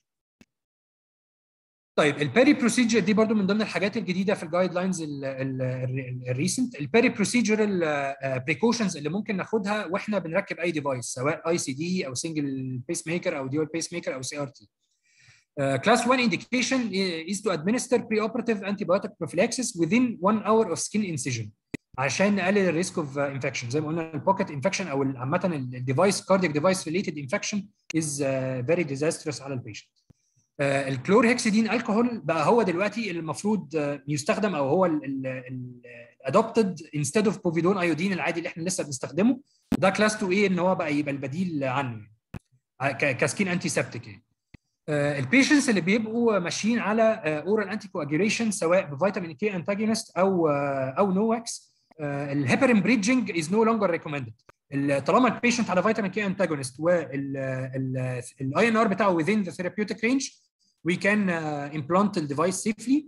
طيب البيري بروسيجر دي برضو من ضمن الحاجات الجديده في الجايد لاينز الريسنت البيري بروسيجرال بريكوشنز اللي ممكن ناخدها واحنا بنركب اي ديفايس سواء اي سي دي او سنجل بيس ميكر او ديول بيس ميكر او سي ار تي Class 1 indication is to administer preoperative antibiotic prophylaxis within one hour of skin incision عشان نقلل الريسك اوف انفكشن زي ما قلنا البوكيت انفكشن او عامه الديفايس كاردياك ديفايس ريليتد انفكشن از فيري ديزاسترس على البيشنت الكلور هيكسيدين الكحول بقى هو دلوقتي المفروض يستخدم او هو الادوبتد انستيد اوف بوفيدون ايودين العادي اللي احنا لسه بنستخدمه ده كلاس 2 ايه ان هو بقى يبقى البديل عنه كسكين انتي سبتيك يعني البيشنتس اللي بيبقوا ماشيين على اورال انتي كواجيوليشن سواء بفيتامين كي انتاجونست او او نوكس الهيبرين بريدجنج از نو لونجر ريكومندد طالما البيشنت على فيتامين كي انتاجونست والاي ان ار بتاعه within the therapeutic range we can uh, implant the device safely.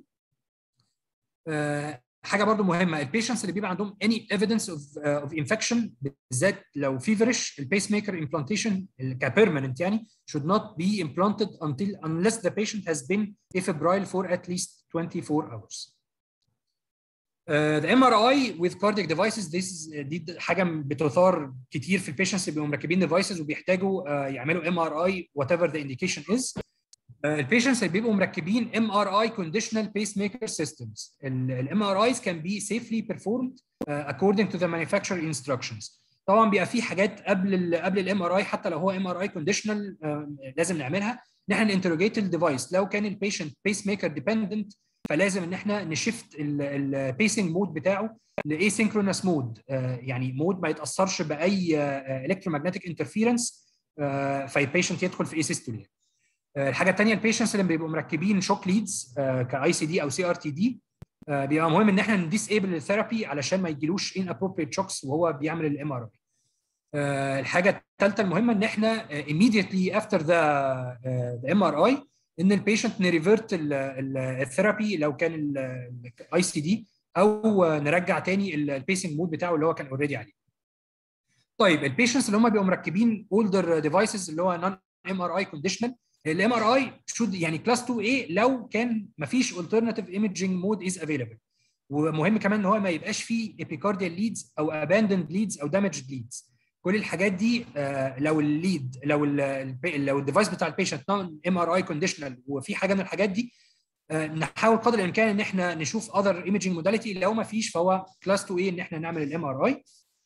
Uh, حاجه برضو مهمه البيشنتس اللي بيبقى عندهم any evidence of, uh, of infection بالذات لو feverish البيس ميكر implantation كبيرمننت يعني should not be implanted until unless the patient has been afebrile for at least 24 hours. Uh, the MRI with cardiac devices this is دي حاجه بتثار كتير في البيشنتس اللي بيبقوا مركبين ديفايسز وبيحتاجوا uh, يعملوا ام ار اي وات ايفر ذا انديكيشن از البيشنتس اللي بيبقوا مركبين ام ار اي كونديشنال بيس ميكر سيستمز الام ار ايز كان بي سيفلي performed uh, according to the manufacturer instructions طبعا بيبقى في حاجات قبل ال قبل الام ار اي حتى لو هو ام ار اي كونديشنال لازم نعملها ان احنا انتروجيت الديفايس لو كان البيشنت بيس ميكر ديبندنت فلازم ان احنا نشفت البيسنج مود بتاعه لاسynchronous مود يعني مود ما يتاثرش باي الكترومagnetic انترفيرنس فالبيشنت يدخل في اسيستوليا الحاجه الثانيه البيشنتس اللي بيبقوا مركبين شوك ليدز كاي سي دي او سي ار تي دي بيبقى مهم ان احنا نديسيبل الثيرابي علشان ما يجيلوش ان ابروبريت شوكس وهو بيعمل الام ار اي الحاجه الثالثه المهمه ان احنا immediately after the the MRI ان البيشنت نريفيرت الثيرابي لو كان الاي سي دي او نرجع تاني البيسنج مود بتاعه اللي هو كان اوريدي عليه. طيب البيشنتس اللي هم بيبقوا مركبين اولدر ديفايسز اللي هو نون ام ار اي كونديشنال الام ار اي شود يعني كلاس 2 a لو كان ما فيش alternative imaging mode is available ومهم كمان ان هو ما يبقاش فيه epicardial leads او abandoned leads او damaged leads كل الحاجات دي آه لو الليد لو ال لو الديفايس بتاع البيشنت نون ام ار اي كونديشنال وفي حاجه من الحاجات دي آه نحاول قدر الامكان ان احنا نشوف اذر ايمجنج موداليتي لو ما فيش فهو كلاس 2 a ان احنا نعمل الام ار اي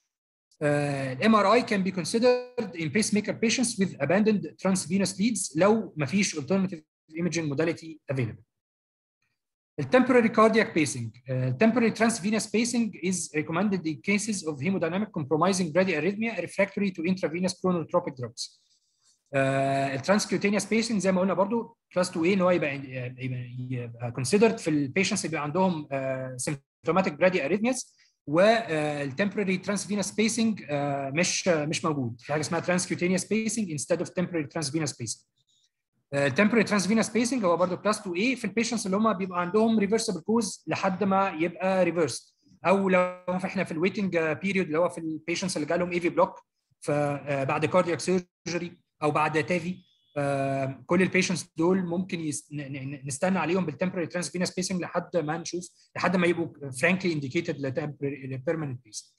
الام ار اي can be considered in pacemaker patients with abandoned transvenous leads لو ما فيش alternative imaging modality available. الtemporary cardiac pacing. Uh, temporary transvenous pacing is recommended in cases of hemodynamic compromising bradyarrhythmia refractory to intravenous chronotropic drugs. الترانسكيوتينيوس بيسنج زي ما قلنا برضو كلاس 2 a ان هو يبقى يبقى considered في البيشنتس اللي بيبقى عندهم symptomatic bradyarrhythmias والتمبرري ترانسفينوس سبيسنج مش مش موجود في حاجه اسمها ترانسكيوتينيوس سبيسنج انستيد اوف تمبرري ترانسفينوس سبيسنج التمبرري ترانسفينوس سبيسنج هو برضه كلاس 2 a في البيشنتس اللي هم بيبقى عندهم ريفرسبل كوز لحد ما يبقى ريفرس او لو احنا في الويتنج بيريود اللي هو في البيشنتس اللي جالهم اي في بلوك فبعد كاردياك سيرجري او بعد تافي آه كل البيشنتس دول ممكن يس... نستنى عليهم بالتمبرري ترانسفينوس سبيسنج لحد ما نشوف لحد ما يبقوا فرانكلي انديكيتد لبيرمننت بيس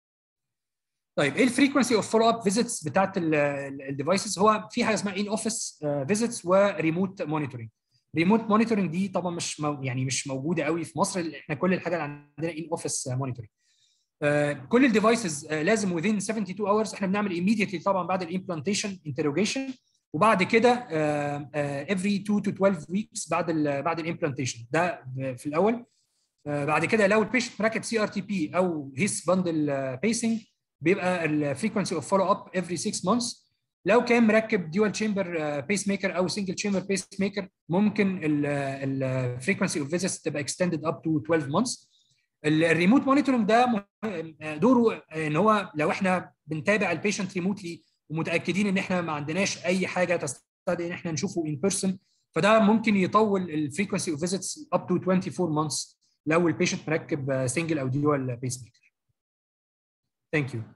طيب ايه الفريكونسي اوف فولو اب فيزيتس بتاعت الديفايسز هو في حاجه اسمها ان اوفيس فيزيتس وريموت مونيتورنج ريموت مونيتورنج دي طبعا مش مو يعني مش موجوده قوي في مصر احنا كل الحاجه اللي عندنا ان اوفيس مونيتورنج كل الديفايسز uh, لازم within 72 hours احنا بنعمل immediately طبعا بعد الامبلانتيشن انتروجيشن وبعد كده uh, uh, every 2 to 12 weeks بعد ال بعد الامبلانتيشن ده في الاول بعد كده لو البيشنت مركب سي ار تي بي او هيس باندل بيسنج بيبقى الفريكونسي اوف فولو اب افري 6 مانثس لو كان مركب ديوال تشامبر بيس ميكر او سنجل تشامبر بيس ميكر ممكن الفريكونسي اوف فيزيتس تبقى اكستندد اب تو 12 مانثس الريموت مونيتورنج ده دوره ان هو لو احنا بنتابع البيشنت ريموتلي ومتاكدين ان احنا ما عندناش اي حاجه تستدعي ان احنا نشوفه ان بيرسون فده ممكن يطول الفريكونسي اوف فيزيتس اب تو 24 مانثس لو البيشنت مركب سنجل او ديوال بيس ميكر ثانك يو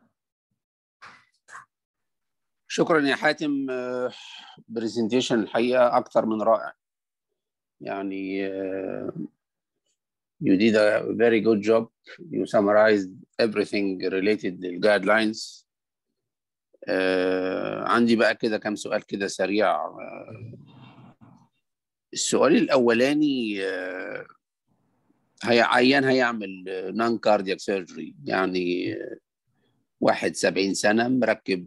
شكرا يا حاتم برزنتيشن الحقيقه اكثر من رائع يعني you did a very good job you summarized everything related للجايدلاينز uh, عندي بقى كده كام سؤال كده سريع uh, السؤال الاولاني uh, هي عيان هيعمل نون كاردياك سيرجري يعني واحد 70 سنه مركب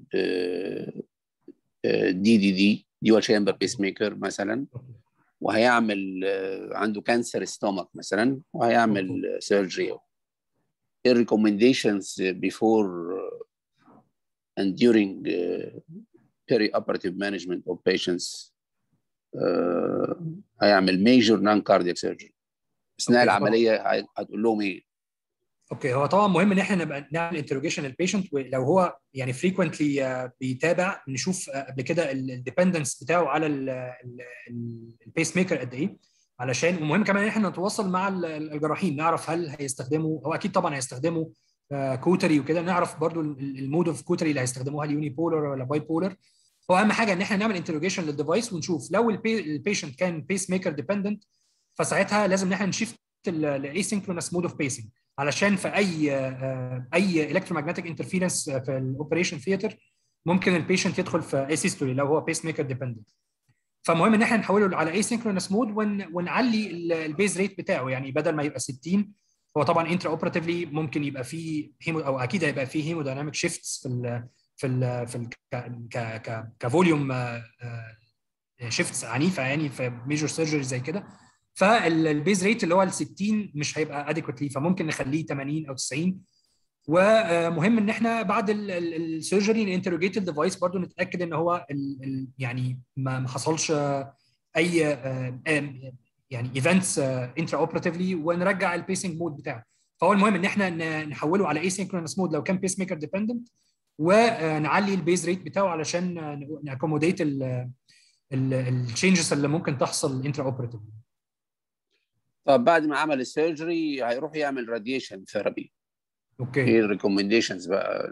دي دي دي ديوال شامبر بيس ميكر مثلا وهيعمل عنده كانسر ستومك مثلا وهيعمل سيرجري الريكومنديشنز بيفور and during uh, perioperative management of patients uh, هيعمل major non-cardiac surgery اثناء العمليه هتقول لهم ايه؟ اوكي هو طبعا مهم ان احنا نبقى نعمل انتروجيشن للبيشنت ولو هو يعني فريكونتلي بيتابع نشوف قبل كده الديبندنس بتاعه على البيس ميكر قد ايه علشان ومهم كمان ان احنا نتواصل مع الجراحين نعرف هل هيستخدموا هو اكيد طبعا هيستخدموا كوتري وكده نعرف برضو المود اوف كوتري اللي هيستخدموها اليوني بولر ولا باي بولر هو اهم حاجه ان احنا نعمل انتروجيشن للديفايس ونشوف لو البيشنت كان بيس ميكر ديبندنت فساعتها لازم ان احنا نشيفت الاسynchronous مود اوف بيسنج علشان في اي اي الكترومagnetic انترفيرنس في الاوبريشن ثياتر ممكن البيشنت يدخل في اسيستولي لو هو بيس ميكر ديبندنت فمهم ان احنا نحوله على اسynchronous مود ون ونعلي البيز ريت بتاعه يعني بدل ما يبقى 60 هو طبعا انترا اوبراتيفلي ممكن يبقى فيه هيمو او اكيد هيبقى فيه هيمودايناميك شيفتس في ال في ال في ال ك ك كفوليوم شيفتس عنيفه يعني في ميجور سيرجري زي كده فالبيز ريت اللي هو ال 60 مش هيبقى اديكوتلي فممكن نخليه 80 او 90 ومهم ان احنا بعد السيرجري ننتروجيت الديفايس برضو نتاكد ان هو ال ال يعني ما حصلش اي يعني ايفنتس انترا اوبراتيفلي ونرجع البيسنج مود بتاعه فهو المهم ان احنا نحوله على اسynchronous مود لو كان بيس ميكر ديبندنت ونعلي البيز ريت بتاعه علشان ناكوموديت التشينجز اللي ممكن تحصل انترا اوبراتيفلي طب بعد ما عمل السيرجري هيروح يعمل راديشن ثيرابي اوكي ايه الريكومنديشنز بقى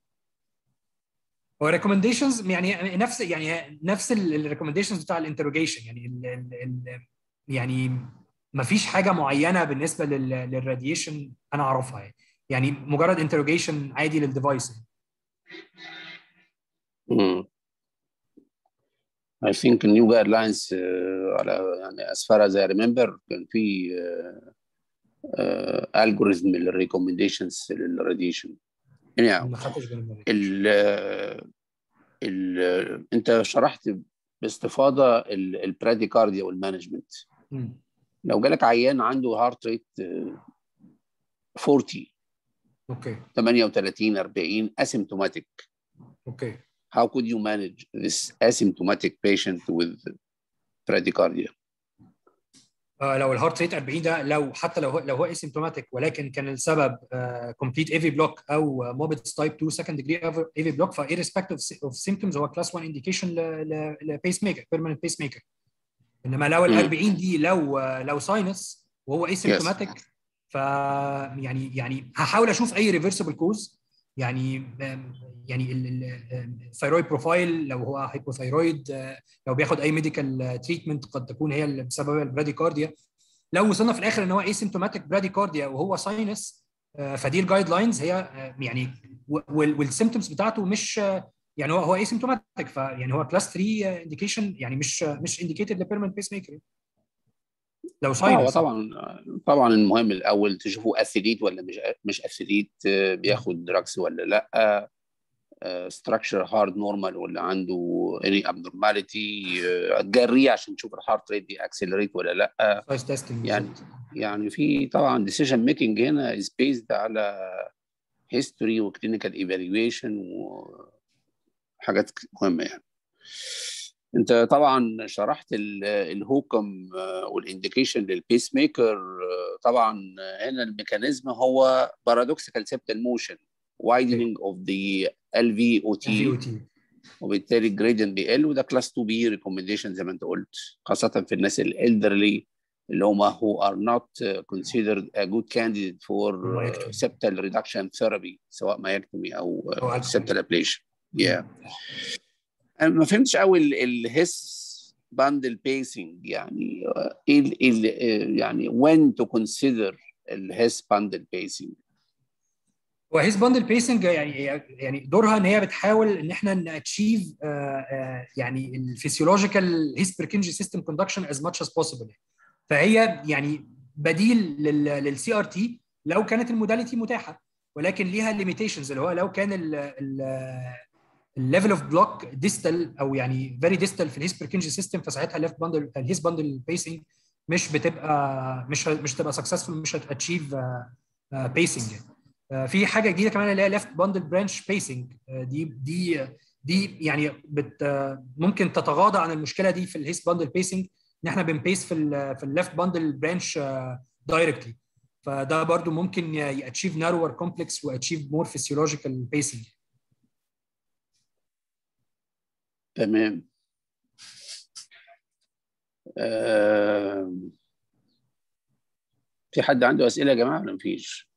هو ريكومنديشنز يعني نفس يعني نفس الريكومنديشنز بتاع الانتروجيشن يعني ال ال ال يعني ما فيش حاجه معينه بالنسبه للراديشن انا اعرفها يعني يعني مجرد انتروجيشن عادي للديفايس امم I think new guidelines uh, على يعني as far as I remember كان في الجوريزم uh, uh, للريكومنديشنز للراديشن يعني ال ال انت شرحت باستفاضه البراديكارديا والمانجمنت لو جالك عيان عنده هارت ريت 40 اوكي 38 40 اسيمتوماتيك اوكي how could you manage this asymptomatic patient with bradycardia? آه لو الهارت ريت 40 ده لو حتى لو هو لو هو اسيمتوماتيك ولكن كان السبب كومبليت ايفي بلوك او موبيتس تايب 2 سكند ديجري ايفي بلوك فايرسبكتيف اوف سيمتومز هو كلاس 1 انديكيشن لبيس ميكر بيرمننت بيس ميكر انما لو ال 40 دي لو لو ساينس وهو اسيمتوماتيك yes. ف يعني يعني هحاول اشوف اي ريفرسبل كوز يعني يعني الثيرويد بروفايل لو هو هايبوثايرويد لو بياخد اي ميديكال تريتمنت قد تكون هي اللي بسبب البراديكارديا لو وصلنا في الاخر ان هو اسيمتوماتيك براديكارديا وهو ساينس فدي الجايد لاينز هي يعني والسيمتومز بتاعته مش يعني هو هو اسيمتوماتيك فيعني هو كلاس 3 انديكيشن يعني مش مش انديكيتد لبيرمنت بيس ميكر لو اه ساينس طبعا طبعا المهم الاول تشوفوا اثليت ولا مش مش اثليت بياخد دراكس ولا لا ستراكشر هارد نورمال ولا عنده اني ابنورماليتي تجريه عشان تشوف الهارت ريت دي اكسلريت ولا لا ساينس تيستنج يعني يعني في طبعا decision making هنا is based على history وكلينيكال evaluation وحاجات مهمة يعني انت طبعا شرحت ال- الهوكم والانديكيشن للبيس ميكر طبعا هنا الميكانيزم هو بارادوكسيكال سيبتال موشن widening of the LVOT في او تي وبالتالي الجريدينت بيقل وده كلاس 2 بي ريكومنديشن زي ما انت قلت خاصه في الناس الالدرلي اللي هم who are not uh, considered a good candidate for uh, Myectomy. septal reduction therapy سواء مايكتومي او أو uh, alchemy. septal ablation. Yeah. أنا ما فهمتش قوي الهس باندل بيسنج يعني uh, ايه ال- إيه ال- uh, يعني when to consider الهس باندل بيسنج وهيز باندل بيسنج يعني يعني دورها ان هي بتحاول ان احنا ناتشيف يعني الفسيولوجيكال هيز بركنجي سيستم كوندكشن از ماتش از بوسيبل فهي يعني بديل للسي ار تي لو كانت الموداليتي متاحه ولكن ليها ليميتيشنز اللي هو لو كان الليفل اوف بلوك ديستال او يعني فيري ديستال في الهيس بركنجي سيستم فساعتها الليفت باندل الهيس باندل بيسنج مش بتبقى مش مش تبقى سكسسفول مش هتاتشيف بيسنج يعني آه، في حاجه جديده كمان اللي هي ليفت باندل برانش بيسنج دي دي دي يعني بت آه، ممكن تتغاضى عن المشكله دي في الهيس باندل بيسنج ان احنا بنبيس في ال في الليفت باندل برانش دايركتلي فده برضو ممكن ياتشيف نارور كومبلكس واتشيف مور فيسيولوجيكال بيسنج تمام آم، في حد عنده أسئلة يا جماعة ولا مفيش؟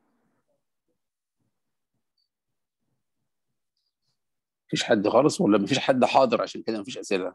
مفيش حد خالص ولا مفيش حد حاضر عشان كده مفيش أسئلة؟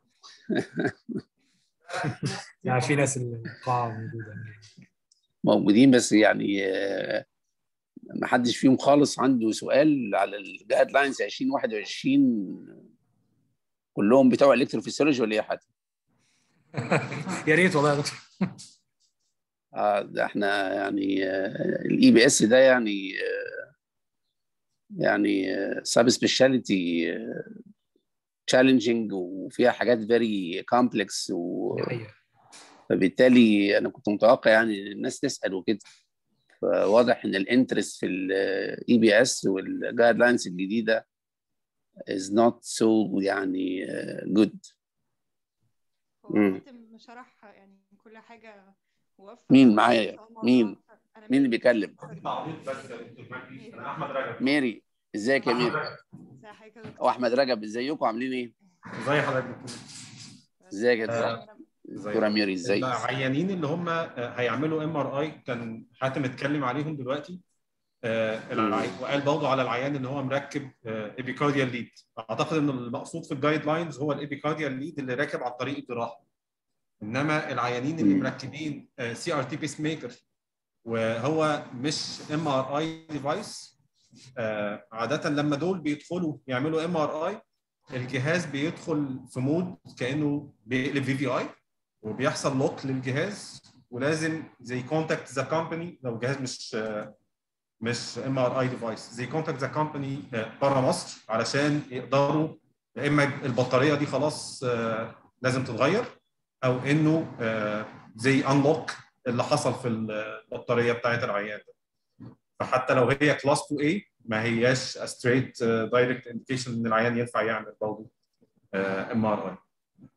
يعني في ناس القاعه موجوده موجودين بس يعني آه، ما حدش فيهم خالص عنده سؤال على الجايد لاينز 2021 كلهم بتوع الكتروفيسيولوجي ولا ايه يا حد؟ يا ريت والله يا دكتور آه ده احنا يعني الاي بي اس ده يعني آه، يعني سب سبيشاليتي تشالنجينج وفيها حاجات فيري كومبلكس دي حقيقة. فبالتالي انا كنت متوقع يعني إن الناس تسال وكده فواضح ان الانترست في الاي بي اس والجايد لاينز الجديده is not so يعني good هو مم. حاتم شرح يعني كل حاجة ووفق مين معايا؟ بس هو الموضوع- مين؟ أنا مين اللي بيكلم؟ ميري. ميري ازيك يا ميري ازي حضرتك يا دكتور؟ واحمد رجب ازيكم عاملين ايه ازي حضرتك دكتور ازيك يا آه، دكتور دكتوره ميري ازيك العيانين اللي هم هيعملوا ام ار اي كان حاتم اتكلم عليهم دلوقتي آه، العي- وقال برضه على العيان ان هو مركب ايبيكارديال ليد اعتقد ان المقصود في الجايد لاينز هو الايبيكارديال ليد اللي راكب عن طريق الجراحه انما العيانين اللي مم. مركبين سي ار تي بيس ميكر وهو مش ام ار اي ديفايس عاده لما دول بيدخلوا يعملوا ام ار اي الجهاز بيدخل في مود كانه بيقلب في في اي وبيحصل لوك للجهاز ولازم زي كونتاكت ذا كومباني لو الجهاز مش آه، مش ام ار اي ديفايس زي كونتاكت ذا كومباني بره مصر علشان يقدروا يا اما البطاريه دي خلاص آه، لازم تتغير او انه آه، زي انلوك اللي حصل في البطاريه بتاعت العيان ده فحتى لو هي كلاس 2 a ما هياش ستريت دايركت انديكيشن ان العيان ينفع يعمل برضه ام ار اي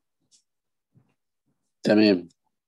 تمام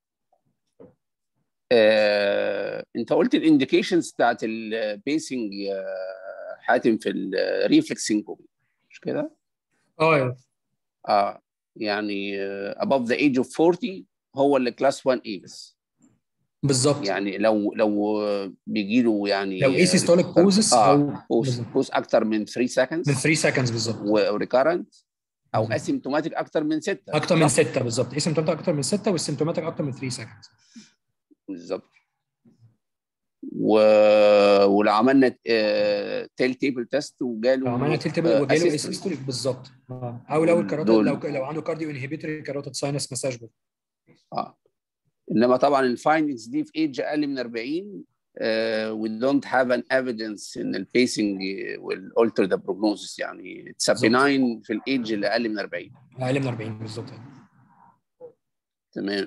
آه، انت قلت الانديكيشنز بتاعت البيسنج يا حاتم في الريفلكس سينكوبي مش كده؟ اه اه يعني آه، above the age of 40 هو اللي كلاس 1 A بس بالظبط يعني لو لو بيجي له يعني لو اي سيستوليك بوزس اه او بوز بالظبط. بوز اكتر من 3 من seconds 3 سكندز بالظبط وريكارنت او بالظبط. اسيمتوماتيك اكتر من 6 اكتر من 6 بالظبط اسيمتوماتيك اكتر من 6 والسيمتوماتيك اكتر من 3 سكندز بالظبط و... ولو عملنا تيل تيبل تيست وجاله لو عملنا تيل تيبل آه، وجاله اي assistant. سيستوليك بالظبط آه. او لو الكاروتيد دول. لو لو عنده كارديو انهبيتوري كاروتيد ساينس مساج اه انما طبعا الفايندنجز دي في ايدج اقل من 40 uh, we don't have an evidence ان البيسنج will alter the prognosis يعني it's a benign في الايدج اللي اقل من 40 اقل من 40 بالظبط تمام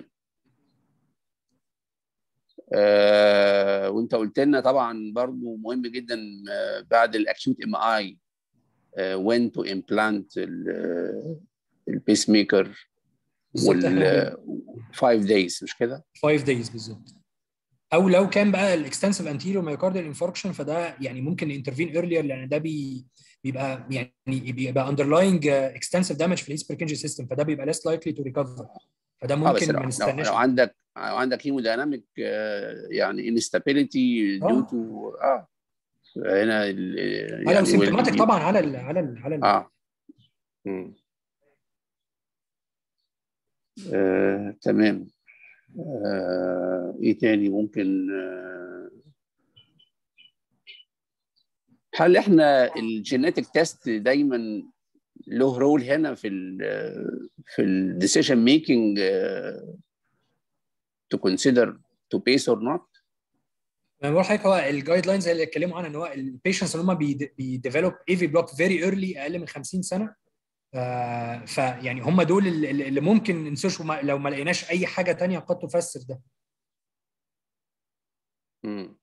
آه وانت قلت لنا طبعا برضو مهم جدا آه بعد الاكيوت ام اي when to implant البيس ميكر وال 5 days مش كده؟ 5 days بالظبط او لو كان بقى الاكستنسيف انتيريور مايوكارديال انفاركشن فده يعني ممكن انترفين ايرلير لان ده بي بيبقى يعني بيبقى اندرلاينج اكستنسيف دامج في الهيسبركنجي سيستم فده بيبقى less likely to recover فده ممكن لو, ما نستناش لو عندك لو عندك هيمودايناميك يعني انستابيليتي ديو تو اه هنا يعني لو سيمتوماتيك طبعا على ال على ال على ال اه مم. آه، تمام آه، ايه تاني ممكن آه، هل احنا الجينيتك تيست دايما له رول هنا في ال في الديسيجن ميكنج تو كونسيدر تو بيس اور نوت انا بقول لحضرتك هو الجايد لاينز اللي اتكلموا عنها ان هو البيشنتس اللي هم بيديفلوب ايفي بلوك فيري ايرلي اقل من 50 سنه آه فيعني هم دول اللي اللي ممكن ننسوش لو ما لقيناش اي حاجه تانية قد تفسر ده مم.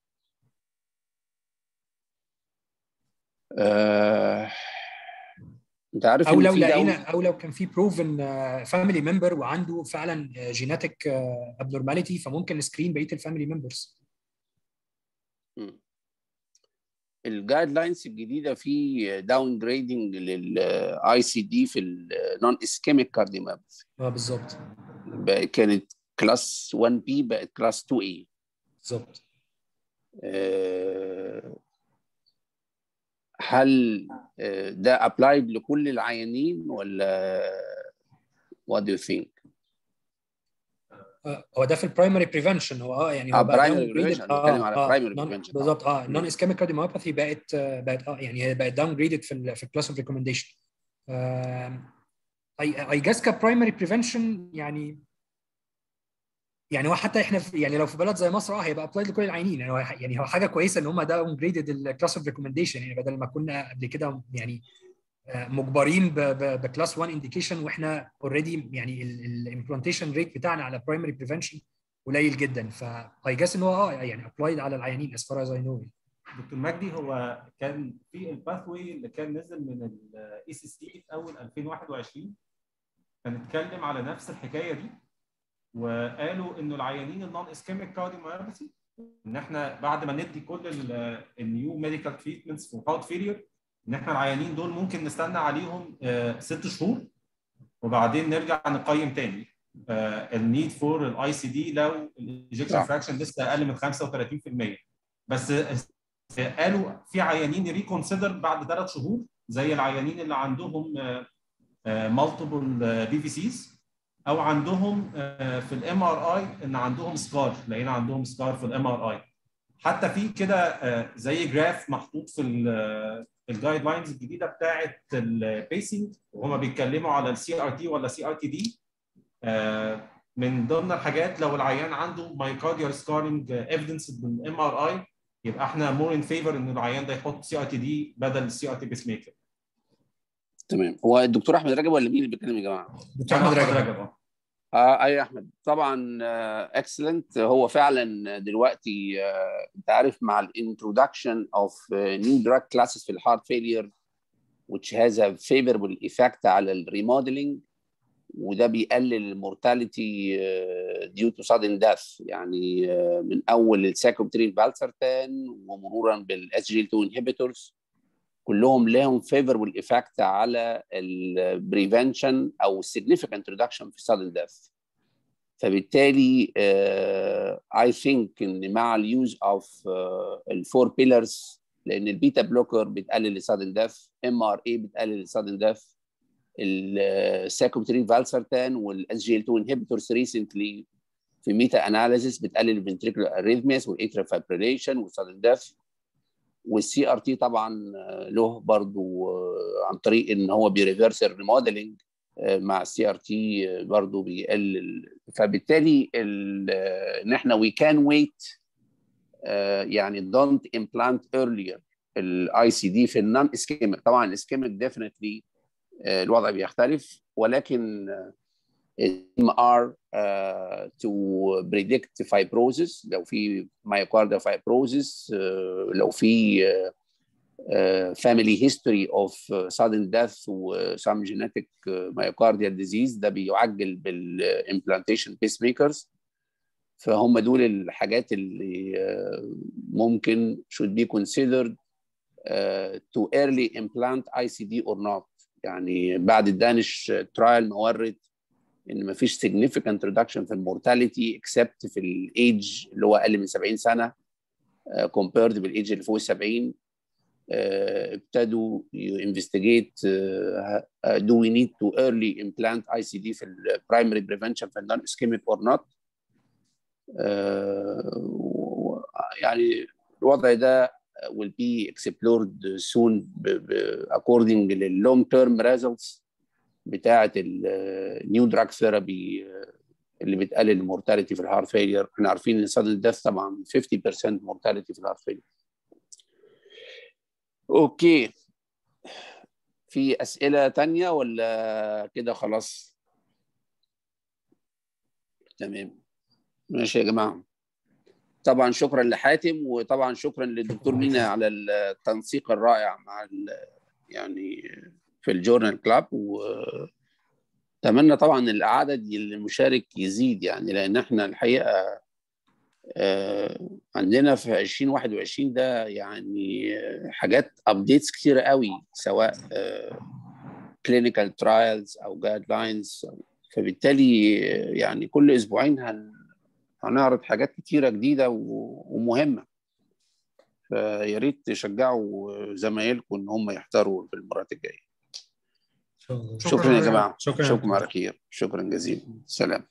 آه، انت عارف او إن لو في لقينا دولة- او لو كان في بروفن فاميلي ممبر وعنده فعلا جيناتيك ابنورماليتي فممكن نسكرين بقيه الفاميلي ممبرز مم. الجايد لاينز الجديده في داون جريدنج للاي سي دي في النون اسكيميك كارديوميوباثي اه بالظبط كانت كلاس 1 بي بقت كلاس 2 اي بالظبط هل آه، ده ابلايد لكل العيانين ولا what do you think؟ آه، هو ده في البرايمري بريفنشن هو اه يعني اه هو بقى برايمري downgraded. بريفنشن بنتكلم على برايمري non- بريفنشن بالظبط اه النون اسكيميك كارديوميوباثي بقت آه، بقت اه يعني هي بقت داون جريدد في ال في الكلاس اوف ريكومنديشن اي اي جاس كبرايمري بريفنشن يعني يعني هو حتى احنا في يعني لو في بلد زي مصر اه هيبقى ابلايد لكل العيانين يعني هو يعني هو حاجه كويسه ان هم داون جريدد الكلاس اوف ريكومنديشن يعني بدل ما كنا قبل كده يعني آه، مجبرين بكلاس 1 انديكيشن واحنا اوريدي يعني الامبلانتيشن ريت بتاعنا على برايمري بريفنشن قليل جدا فاي جاس ان هو اه يعني ابلايد على العيانين as far as I know دكتور مجدي هو كان في الباثوي اللي كان نزل من الاي سي سي في اول 2021 كان اتكلم على نفس الحكايه دي وقالوا انه العيانين النون اسكيميك كارديوميوباثي ان احنا بعد ما ندي كل النيو ميديكال تريتمنتس في هارت فيلير ان احنا العيانين دول ممكن نستنى عليهم آه، ست شهور وبعدين نرجع نقيم تاني النيد فور الاي سي دي لو الايجكشن صح. فراكشن لسه اقل من 35% بس آه، قالوا في عيانين ريكونسيدر بعد ثلاث شهور زي العيانين اللي عندهم مالتيبل بي في سيز او عندهم آه، في الام ار اي ان عندهم سكار لقينا عندهم سكار في الام ار اي حتى في كده آه، زي جراف محطوط في الجايد لاينز الجديده بتاعه البيسنج وهما بيتكلموا على السي ار تي ولا سي ار تي دي من ضمن الحاجات لو العيان عنده مايكارديال سكارنج ايفيدنس بالام ار اي يبقى احنا مور ان فيفر ان العيان ده يحط سي ار تي دي بدل السي ار تي بيس ميكر تمام هو الدكتور احمد رجب ولا مين اللي بيتكلم يا جماعه؟ دكتور احمد رجب اه اه اي احمد طبعا اكسلنت هو فعلا دلوقتي آه، انت عارف مع الانترودكشن اوف نيو دراج كلاسز في الهارت فيلير which has a favorable effect على الريموديلنج وده بيقلل المورتاليتي due to sudden death يعني آه، من اول الساكوبترين فالسرتان ومرورا بالاس جي 2 انهبيتورز كلهم لهم favorable effect على البريفنشن او significant reduction في sudden death فبالتالي اي ثينك ان مع اليوز اوف الفور بيلرز لان البيتا بلوكر بتقلل السادن ديث ام ار اي بتقلل السادن ديث الساكوبترين فالسرتان والاس جي ال 2 انهبيتورز ريسنتلي في ميتا اناليسيس بتقلل الفنتريكولار اريثمياس والاتريال فايبريليشن والسادن ديث والسي ار تي طبعا له برضو عن طريق ان هو بيريفرس الريموديلنج مع السي ار تي برضه بيقلل فبالتالي ال- ان احنا وي كان ويت يعني دونت امبلانت ايرلير الاي سي دي في النون اسكيميك طبعا الاسكيميك ديفينتلي الوضع بيختلف ولكن ام ار تو بريدكت فايبروزس لو في مايوكارديا فايبروزس لو في family history of uh, sudden death و some genetic uh, myocardial disease ده بيعجل بالimplantation pacemakers فهم دول الحاجات اللي uh, ممكن should be considered uh, to early implant ICD or not يعني بعد الدانش ترايل مورد ان ما فيش significant reduction في المورتاليتي except في الايدج اللي هو اقل من 70 سنه uh, compared بالايدج اللي فوق 70 ابتدوا انفستيجيت do we need to early implant ICD في ال primary prevention في non ischemic or not يعني الوضع ده will be explored soon according لل long term results بتاعة ال new drug therapy اللي بتقلل المورتاليتي في الهارت فيلير احنا عارفين ان sudden death طبعا 50% mortality في الهارت فيلير اوكي في اسئله تانية ولا كده خلاص تمام ماشي يا جماعه طبعا شكرا لحاتم وطبعا شكرا للدكتور مينا على التنسيق الرائع مع يعني في الجورنال كلاب واتمنى طبعا العدد المشارك يزيد يعني لان احنا الحقيقه عندنا في 2021 ده يعني حاجات ابديتس كتيره قوي سواء كلينيكال ترايلز او جايد لاينز فبالتالي يعني كل اسبوعين هن هنعرض حاجات كتيره جديده ومهمه فيا ريت تشجعوا زمايلكم ان هم يحضروا في المرات الجايه شكرا, شكرا يا جماعه شكرا شكرا على خير شكرا جزيلا سلام